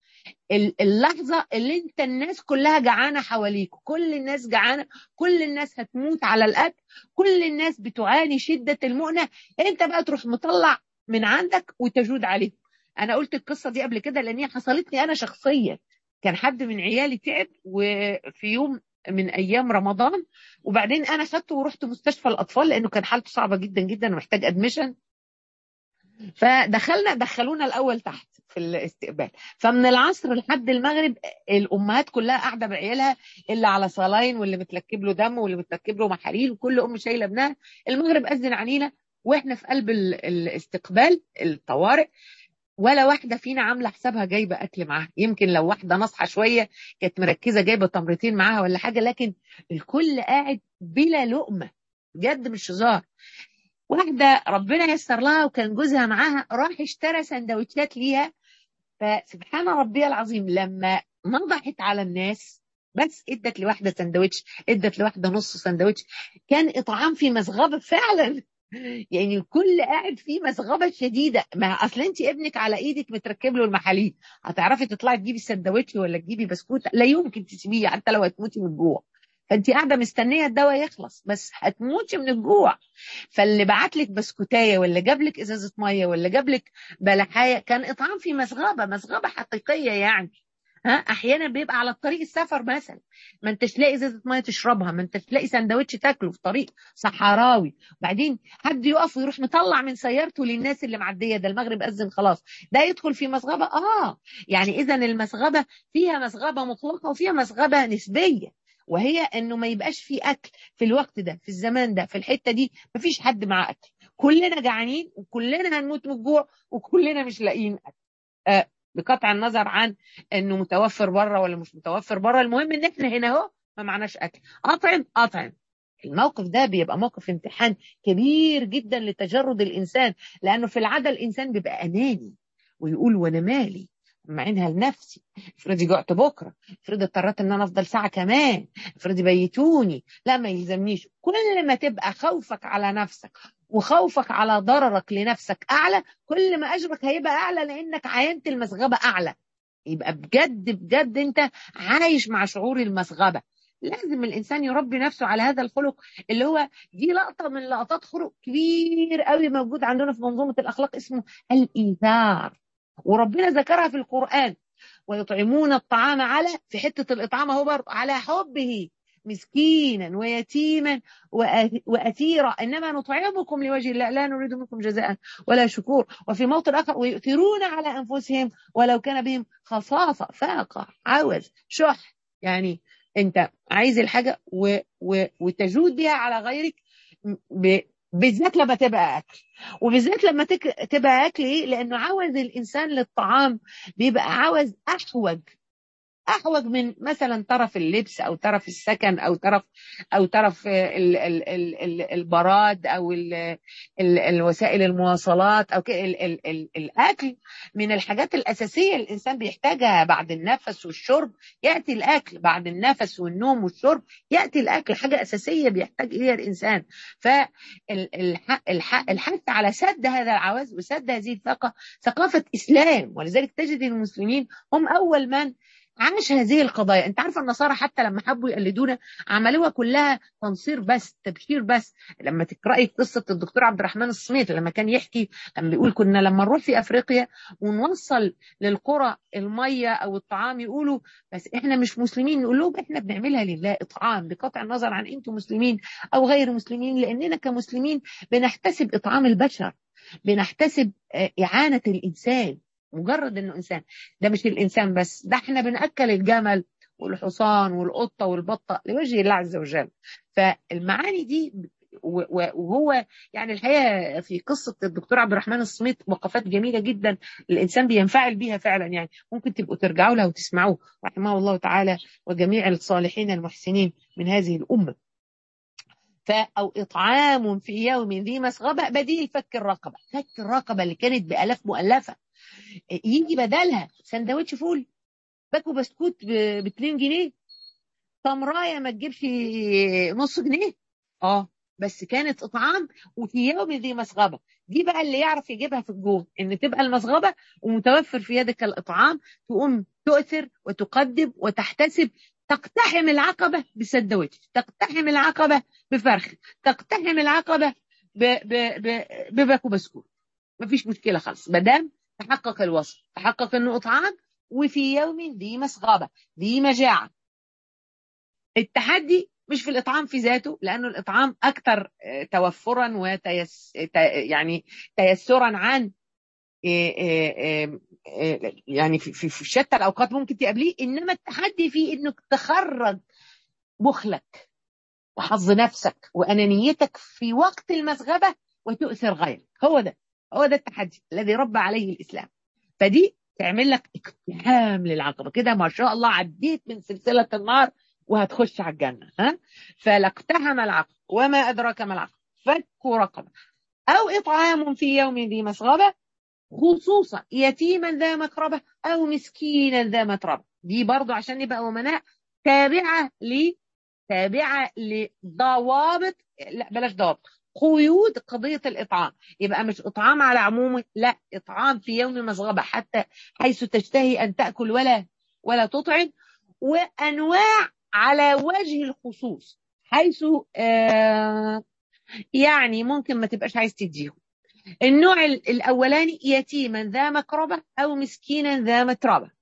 اللحظة اللي انت الناس كلها جعانة حواليك كل الناس جعانة كل الناس هتموت على الأكل كل الناس بتعاني شدة المؤنة انت بقى تروح مطلع من عندك وتجود عليه انا قلت القصة دي قبل كده لان هي حصلت لي انا شخصيا كان حد من عيالي تعب وفي يوم من ايام رمضان وبعدين انا خدته ورحت مستشفى الاطفال لانه كان حالته صعبه جدا جدا ومحتاج ادميشن فدخلنا دخلونا الاول تحت في الاستقبال فمن العصر لحد المغرب الامهات كلها قاعده بعيالها اللي على صلاين واللي متركب له دم واللي متركب له محاليل وكل ام شايله ابنها المغرب اذن علينا واحنا في قلب الاستقبال الطوارئ ولا واحده فينا عامله حسابها جايبه اكل معاها يمكن لو واحده ناصحه شويه كانت مركزه جايبه تمرتين معاها ولا حاجه لكن الكل قاعد بلا لقمه بجد مش هزار واحده ربنا يسر لها وكان جوزها معاها راح اشترى سندوتشات ليها فسبحان ربي العظيم لما نضحت على الناس بس ادت لواحده سندوتش ادت لواحده نص سندوتش كان اطعام في مسغبه فعلا يعني الكل قاعد في مسغبه شديده ما اصل انت ابنك على ايدك متركب له المحاليل هتعرفي تطلعي تجيبي السندوتش ولا تجيبي بسكوت لا يمكن تسيبيه حتى لو هتموتي من الجوع فانت قاعده مستنيه الدواء يخلص بس هتموتي من الجوع فاللي بعت لك بسكوتايه ولا جاب لك ازازه ميه ولا جاب لك بلحايه كان اطعام في مسغبه مسغبه حقيقيه يعني ها احيانا بيبقى على الطريق السفر مثلا ما انتش لاقي ازازه ميه تشربها ما انتش لاقي سندوتش تاكله في طريق صحراوي وبعدين حد يقف ويروح مطلع من سيارته للناس اللي معديه ده المغرب اذن خلاص ده يدخل في مسغبه اه يعني اذا المسغبه فيها مسغبه مطلقه وفيها مسغبه نسبيه وهي انه ما يبقاش في اكل في الوقت ده في الزمان ده في الحته دي ما فيش حد معاه اكل كلنا جعانين وكلنا هنموت من الجوع وكلنا مش لاقيين اكل آه بقطع النظر عن انه متوفر بره ولا مش متوفر بره المهم ان احنا هنا اهو ما معناش اكل اطعم اطعم الموقف ده بيبقى موقف امتحان كبير جدا لتجرد الانسان لانه في العاده الانسان بيبقى اناني ويقول وانا مالي معينها لنفسي افرضي جعت بكره افرضي اضطريت ان انا افضل ساعه كمان افرضي بيتوني لا ما يلزمنيش كل ما تبقى خوفك على نفسك وخوفك على ضررك لنفسك اعلى كل ما اجرك هيبقى اعلى لانك عاينت المسغبه اعلى يبقى بجد بجد انت عايش مع شعور المسغبه لازم الانسان يربي نفسه على هذا الخلق اللي هو دي لقطه من لقطات خلق كبير قوي موجود عندنا في منظومه الاخلاق اسمه الايثار وربنا ذكرها في القرآن ويطعمون الطعام على في حتة الإطعام اهو برضه على حبه مسكينا ويتيما وأثيرا إنما نطعمكم لوجه الله لا نريد منكم جزاء ولا شكور وفي موطن آخر ويؤثرون على أنفسهم ولو كان بهم خصاصة فاقة عوز شح يعني أنت عايز الحاجة و و وتجود بها على غيرك ب بالذات لما تبقى اكل وبالذات لما تك... تبقى اكل ايه لانه عوز الانسان للطعام بيبقى عوز احوج احوج من مثلا طرف اللبس او طرف السكن او طرف او طرف ال ال ال ال البراد او ال ال الوسائل المواصلات او ال ال ال الاكل من الحاجات الاساسيه الانسان بيحتاجها بعد النفس والشرب ياتي الاكل بعد النفس والنوم والشرب ياتي الاكل حاجه اساسيه بيحتاج اليها الانسان فالحث على سد هذا العوز وسد هذه الثقه ثقافه اسلام ولذلك تجد المسلمين هم اول من عاش هذه القضايا انت عارفه النصارى حتى لما حبوا يقلدونا عملوها كلها تنصير بس تبشير بس لما تقراي قصه الدكتور عبد الرحمن الصميت لما كان يحكي لما بيقول كنا لما نروح في افريقيا ونوصل للقرى الميه او الطعام يقولوا بس احنا مش مسلمين نقول لهم احنا بنعملها لله اطعام بقطع النظر عن انتم مسلمين او غير مسلمين لاننا كمسلمين بنحتسب اطعام البشر بنحتسب اعانه الانسان مجرد انه انسان ده مش الانسان بس ده احنا بناكل الجمل والحصان والقطه والبطه لوجه الله عز وجل فالمعاني دي وهو يعني الحقيقه في قصه الدكتور عبد الرحمن الصميت وقفات جميله جدا الانسان بينفعل بيها فعلا يعني ممكن تبقوا ترجعوا لها وتسمعوه رحمه الله تعالى وجميع الصالحين المحسنين من هذه الامه أو إطعام في يوم ذي مسغبة بديل فك الرقبة فك الرقبة اللي كانت بألاف مؤلفة يجي بدلها سندوتش فول باكو بسكوت ب 2 جنيه تمرايه ما تجيبش نص جنيه اه بس كانت اطعام وفي يوم ذي مسغبه دي بقى اللي يعرف يجيبها في الجون ان تبقى المسغبه ومتوفر في يدك الاطعام تقوم تؤثر وتقدم وتحتسب تقتحم العقبه بسندوتش تقتحم العقبه بفرخ تقتحم العقبه بباكو بسكوت مفيش مشكله خالص ما دام تحقق الوصف تحقق انه اطعام وفي يوم ذي مسغبه ذي مجاعه التحدي مش في الاطعام في ذاته لانه الاطعام اكثر توفرا وتيس يعني تيسرا عن يعني في, في, في شتى الاوقات ممكن تقابليه انما التحدي فيه انك تخرج بخلك وحظ نفسك وانانيتك في وقت المسغبه وتؤثر غيرك هو ده هو ده التحدي الذي ربى عليه الاسلام فدي تعمل لك اقتحام للعقبه كده ما شاء الله عديت من سلسله النار وهتخش على الجنه ها فلاقتحم العقبه وما ادراك ما العقبه فك رقبه او اطعام في يوم ذي مسغبه خصوصا يتيما ذا مقربه او مسكينا ذا متربه دي برضو عشان نبقى امناء تابعه ل تابعه لضوابط لا بلاش ضوابط قيود قضية الإطعام يبقى مش إطعام على عمومه لا إطعام في يوم مسغبة حتى حيث تشتهي أن تأكل ولا ولا تطعم وأنواع على وجه الخصوص حيث آه يعني ممكن ما تبقاش عايز تديهم النوع الأولاني يتيما ذا مقربة أو مسكينا ذا متربة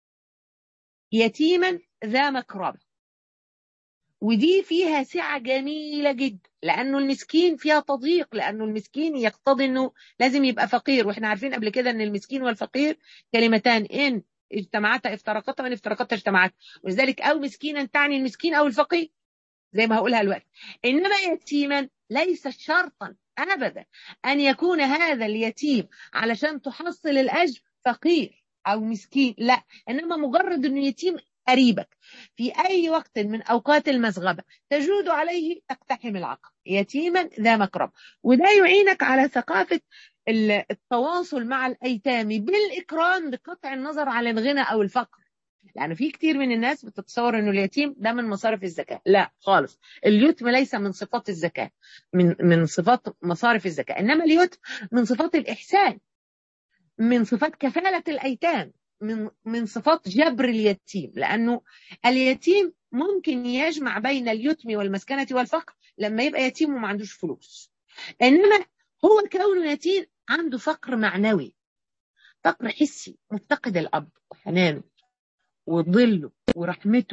يتيما ذا مقربة ودي فيها سعة جميلة جدا لأنه المسكين فيها تضييق لأنه المسكين يقتضي أنه لازم يبقى فقير وإحنا عارفين قبل كده أن المسكين والفقير كلمتان إن اجتمعتا افترقتا وإن افترقتا اجتمعتا ولذلك أو مسكينا تعني المسكين أو الفقير زي ما هقولها الوقت إنما يتيما ليس شرطا أبدا أن يكون هذا اليتيم علشان تحصل الأجر فقير أو مسكين لا إنما مجرد أنه يتيم قريبك في أي وقت من أوقات المسغبة تجود عليه تقتحم العقل يتيما ذا مقرب وده يعينك على ثقافة التواصل مع الأيتام بالإكرام بقطع النظر عن الغنى أو الفقر لأن في كتير من الناس بتتصور إنه اليتيم ده من مصارف الزكاة لا خالص اليتم ليس من صفات الزكاة من من صفات مصارف الزكاة إنما اليتم من صفات الإحسان من صفات كفالة الأيتام من من صفات جبر اليتيم لانه اليتيم ممكن يجمع بين اليتم والمسكنه والفقر لما يبقى يتيم وما عندوش فلوس انما هو كونه يتيم عنده فقر معنوي فقر حسي مفتقد الاب وحنانه وظله ورحمته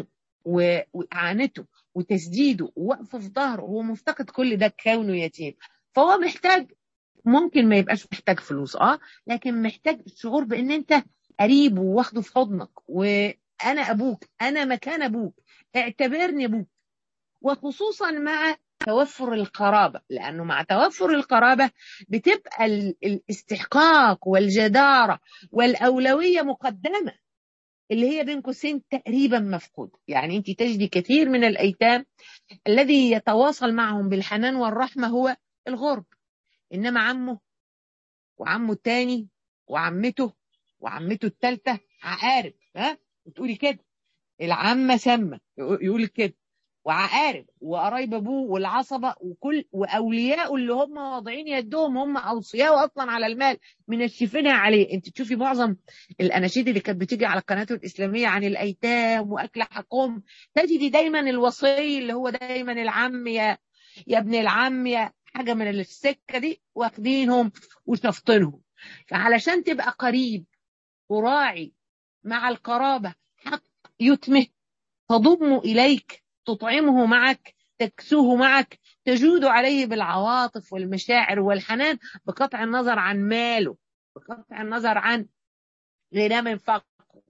وإعانته وتسديده ووقفه في ظهره هو مفتقد كل ده كونه يتيم فهو محتاج ممكن ما يبقاش محتاج فلوس اه لكن محتاج الشعور بان انت قريب واخده في حضنك وانا ابوك انا مكان ابوك اعتبرني ابوك وخصوصا مع توفر القرابة لأنه مع توفر القرابة بتبقى الاستحقاق والجدارة والأولوية مقدمة اللي هي بين قوسين تقريبا مفقود يعني أنت تجدي كثير من الأيتام الذي يتواصل معهم بالحنان والرحمة هو الغرب إنما عمه وعمه الثاني وعمته وعمته الثالثة عقارب ها وتقولي كده العمة سامة يقول كده وعقارب وقرايب ابوه والعصبه وكل واولياءه اللي هم واضعين يدهم هم اوصياء اصلا على المال من الشفنها عليه انت تشوفي معظم الاناشيد اللي كانت بتيجي على القناه الاسلاميه عن الايتام واكل حقهم تجدي دايما الوصي اللي هو دايما العم يا يا ابن العم يا حاجه من السكه دي واخدينهم وشفطينهم فعلشان تبقى قريب وراعي مع القرابه حق يتمه تضم اليك تطعمه معك تكسوه معك تجود عليه بالعواطف والمشاعر والحنان بقطع النظر عن ماله بقطع النظر عن غنى من فقره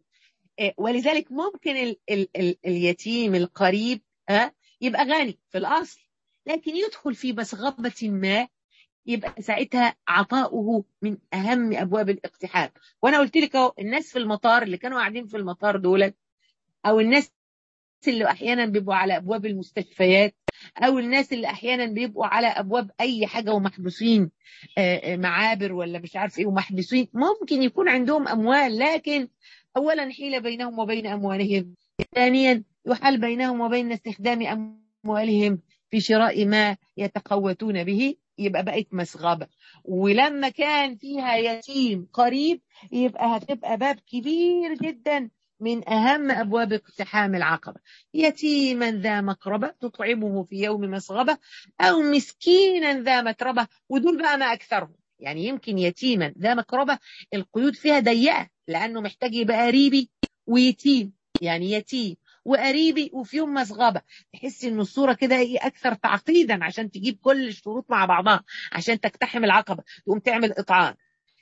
ولذلك ممكن ال ال ال اليتيم القريب ها يبقى غني في الأصل لكن يدخل في مسغبة ما يبقى ساعتها عطاؤه من أهم أبواب الاقتحام وأنا قلت لك اهو الناس في المطار اللي كانوا قاعدين في المطار دول أو الناس اللي احيانا بيبقوا على ابواب المستشفيات او الناس اللي احيانا بيبقوا على ابواب اي حاجه ومحبوسين معابر ولا مش عارف ايه ومحبوسين ممكن يكون عندهم اموال لكن اولا حيل بينهم وبين اموالهم ثانيا يحال بينهم وبين استخدام اموالهم في شراء ما يتقوتون به يبقى بقت مسغبة ولما كان فيها يتيم قريب يبقى هتبقى باب كبير جدا من أهم أبواب اقتحام العقبة يتيما ذا مقربة تطعمه في يوم مسغبة أو مسكينا ذا متربة ودول بقى ما أكثرهم يعني يمكن يتيما ذا مقربة القيود فيها ضيقة لأنه محتاج يبقى قريبي ويتيم يعني يتيم وقريبي وفي يوم مسغبة تحس ان الصورة كده هي اكثر تعقيدا عشان تجيب كل الشروط مع بعضها عشان تقتحم العقبة تقوم تعمل اطعام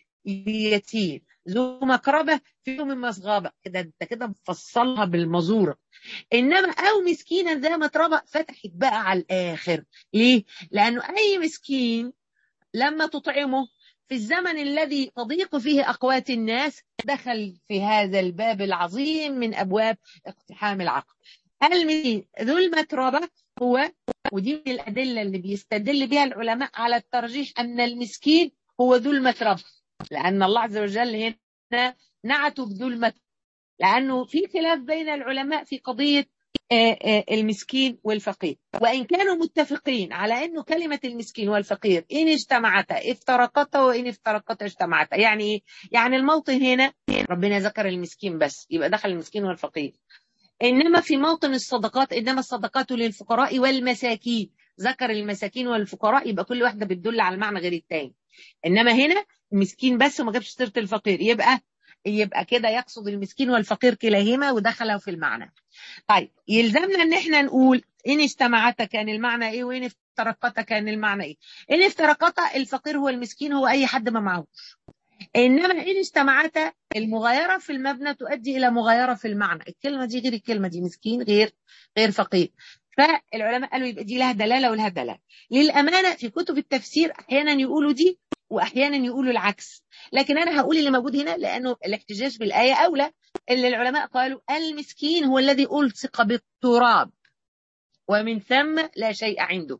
يتيم ذو مقربة في يوم مسغبة كده انت كده مفصلها بالمزورة انما او مسكينا ذا متربة فتحت بقى على الاخر ليه لانه اي مسكين لما تطعمه في الزمن الذي تضيق فيه اقوات الناس دخل في هذا الباب العظيم من ابواب اقتحام العقل المسكين ذو المتربة هو ودي من الادله اللي بيستدل بها العلماء على الترجيح ان المسكين هو ذو المتربة لأن الله عز وجل هنا نعته بذو المتر لأنه في خلاف بين العلماء في قضية المسكين والفقير وإن كانوا متفقين على أنه كلمة المسكين والفقير إن اجتمعتا افترقتا وإن افترقتا اجتمعتا يعني يعني الموطن هنا ربنا ذكر المسكين بس يبقى دخل المسكين والفقير إنما في موطن الصدقات إنما الصدقات للفقراء والمساكين ذكر المساكين والفقراء يبقى كل واحدة بتدل على المعنى غير التاني إنما هنا مسكين بس وما جابش سيره الفقير يبقى يبقى كده يقصد المسكين والفقير كلاهما ودخلوا في المعنى طيب يلزمنا ان احنا نقول ان اجتمعتا كان المعنى ايه وان افترقتا كان المعنى ايه ان افترقتا الفقير هو المسكين هو اي حد ما معهوش انما ان اجتمعتا المغايره في المبنى تؤدي الى مغايره في المعنى الكلمه دي غير الكلمه دي مسكين غير غير فقير فالعلماء قالوا يبقى دي لها دلاله ولها دلاله للامانه في كتب التفسير احيانا يقولوا دي واحيانا يقولوا العكس لكن انا هقول اللي موجود هنا لانه الاحتجاج بالايه اولى اللي العلماء قالوا المسكين هو الذي الصق بالتراب ومن ثم لا شيء عنده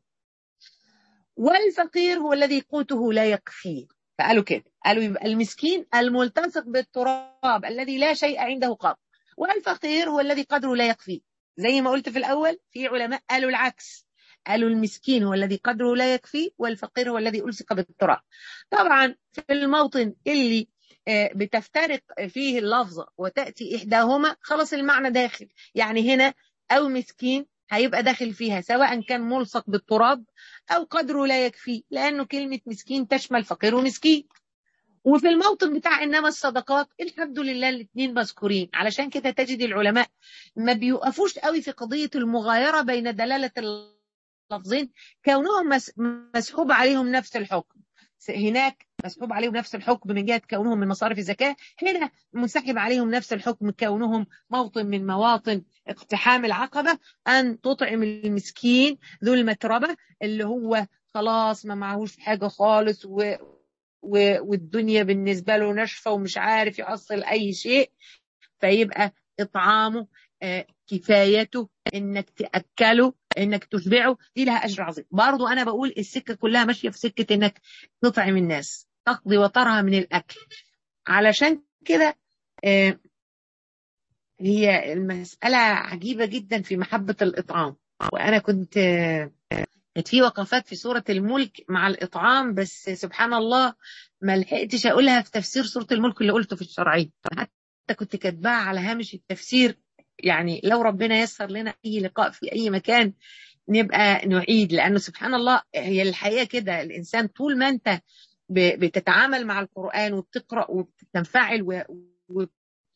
والفقير هو الذي قوته لا يكفيه فقالوا كده قالوا يبقى المسكين الملتصق بالتراب الذي لا شيء عنده قط والفقير هو الذي قدره لا يكفيه زي ما قلت في الاول في علماء قالوا العكس قالوا المسكين هو الذي قدره لا يكفي والفقير هو الذي ألصق بالتراب طبعا في الموطن اللي بتفترق فيه اللفظة وتأتي إحداهما خلاص المعنى داخل يعني هنا أو مسكين هيبقى داخل فيها سواء كان ملصق بالتراب أو قدره لا يكفي لأنه كلمة مسكين تشمل فقير ومسكين وفي الموطن بتاع انما الصدقات الحمد لله الاثنين مذكورين علشان كده تجد العلماء ما بيوقفوش قوي في قضيه المغايره بين دلاله اللفظين كونهم مسحوب عليهم نفس الحكم هناك مسحوب عليهم نفس الحكم من جهه كونهم من مصارف الزكاه هنا منسحب عليهم نفس الحكم كونهم موطن من مواطن اقتحام العقبه ان تطعم المسكين ذو المتربه اللي هو خلاص ما معهوش حاجه خالص و... و... والدنيا بالنسبه له ناشفه ومش عارف يحصل اي شيء فيبقى اطعامه آه كفايته انك تاكله انك تشبعه دي لها اجر عظيم برضو انا بقول السكه كلها ماشيه في سكه انك تطعم الناس تقضي وطرها من الاكل علشان كده آه هي المساله عجيبه جدا في محبه الاطعام وانا كنت آه كانت في وقفات في سورة الملك مع الإطعام بس سبحان الله ما لحقتش أقولها في تفسير سورة الملك اللي قلته في الشرعية حتى كنت كاتباها على هامش التفسير يعني لو ربنا يسر لنا أي لقاء في أي مكان نبقى نعيد لأنه سبحان الله هي الحقيقة كده الإنسان طول ما أنت بتتعامل مع القرآن وبتقرأ وبتنفعل و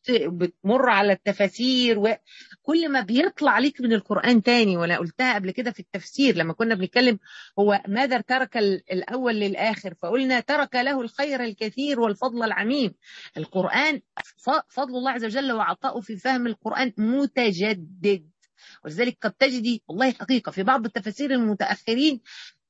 بتمر على التفاسير وكل ما بيطلع ليك من القرآن تاني وأنا قلتها قبل كده في التفسير لما كنا بنتكلم هو ماذا ترك الأول للآخر فقلنا ترك له الخير الكثير والفضل العميم القرآن فضل الله عز وجل وعطاؤه في فهم القرآن متجدد ولذلك قد تجدي والله حقيقة في بعض التفاسير المتأخرين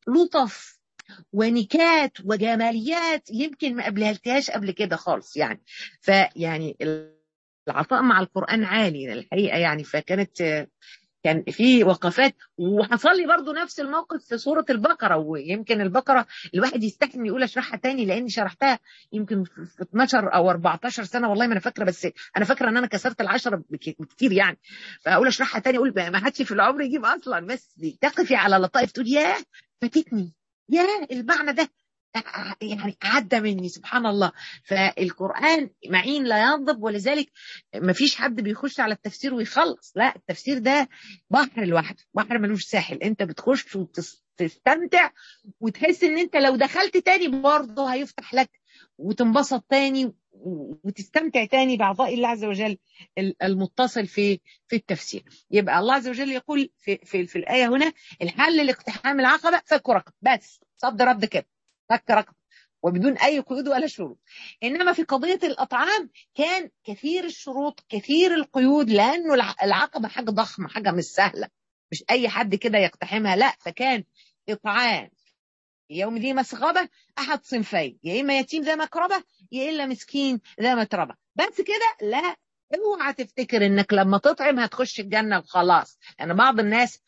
لطف ونكات وجماليات يمكن ما قبلهالتهاش قبل كده خالص يعني فيعني العطاء مع القرآن عالي الحقيقة يعني فكانت كان في وقفات وحصل لي برضو نفس الموقف في سورة البقرة ويمكن البقرة الواحد يستحمل يقول اشرحها تاني لاني شرحتها يمكن في 12 او 14 سنة والله ما انا فاكرة بس انا فاكرة ان انا كسرت العشرة بكتير يعني فاقول اشرحها تاني اقول ما حدش في العمر يجيب اصلا بس تقفي على لطائف تقول ياه فاتتني يا المعنى ده يعني عدى مني سبحان الله فالقرآن معين لا ينضب ولذلك ما فيش حد بيخش على التفسير ويخلص لا التفسير ده بحر لوحده بحر ملوش ساحل انت بتخش وتستمتع وتحس ان انت لو دخلت تاني برضه هيفتح لك وتنبسط تاني وتستمتع تاني بعطاء الله عز وجل المتصل في في التفسير يبقى الله عز وجل يقول في في, في الآية هنا الحل لاقتحام العقبة فك رقب بس صد رد كده فك رقب وبدون أي قيود ولا شروط إنما في قضية الأطعام كان كثير الشروط كثير القيود لأنه العقبة حاجة ضخمة حاجة مش سهلة مش أي حد كده يقتحمها لا فكان إطعام يوم ذي مسغبة أحد صنفين يا إما يتيم ذا مقربة يا إلا مسكين ذا متربة بس كده لا اوعى تفتكر انك لما تطعم هتخش الجنة وخلاص يعني بعض الناس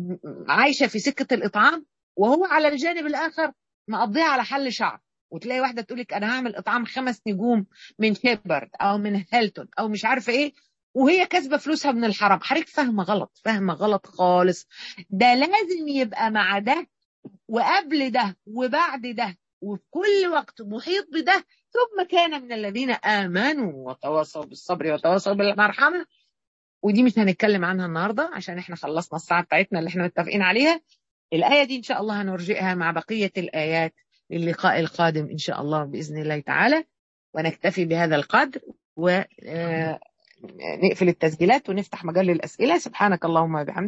عايشة في سكة الإطعام وهو على الجانب الآخر مقضيها على حل شعر وتلاقي واحدة تقول لك أنا هعمل إطعام خمس نجوم من شيبرد أو من هيلتون أو مش عارفة إيه وهي كاسبة فلوسها من الحرام حضرتك فاهمة غلط فاهمة غلط خالص ده لازم يبقى مع ده وقبل ده وبعد ده وفي كل وقت محيط بده ثم كان من الذين آمنوا وتواصوا بالصبر وتواصوا بالمرحمة ودي مش هنتكلم عنها النهاردة عشان احنا خلصنا الساعة بتاعتنا اللي احنا متفقين عليها الآية دي إن شاء الله هنرجئها مع بقية الآيات للقاء القادم إن شاء الله بإذن الله تعالى ونكتفي بهذا القدر ونقفل التسجيلات ونفتح مجال للأسئلة سبحانك اللهم وبحمدك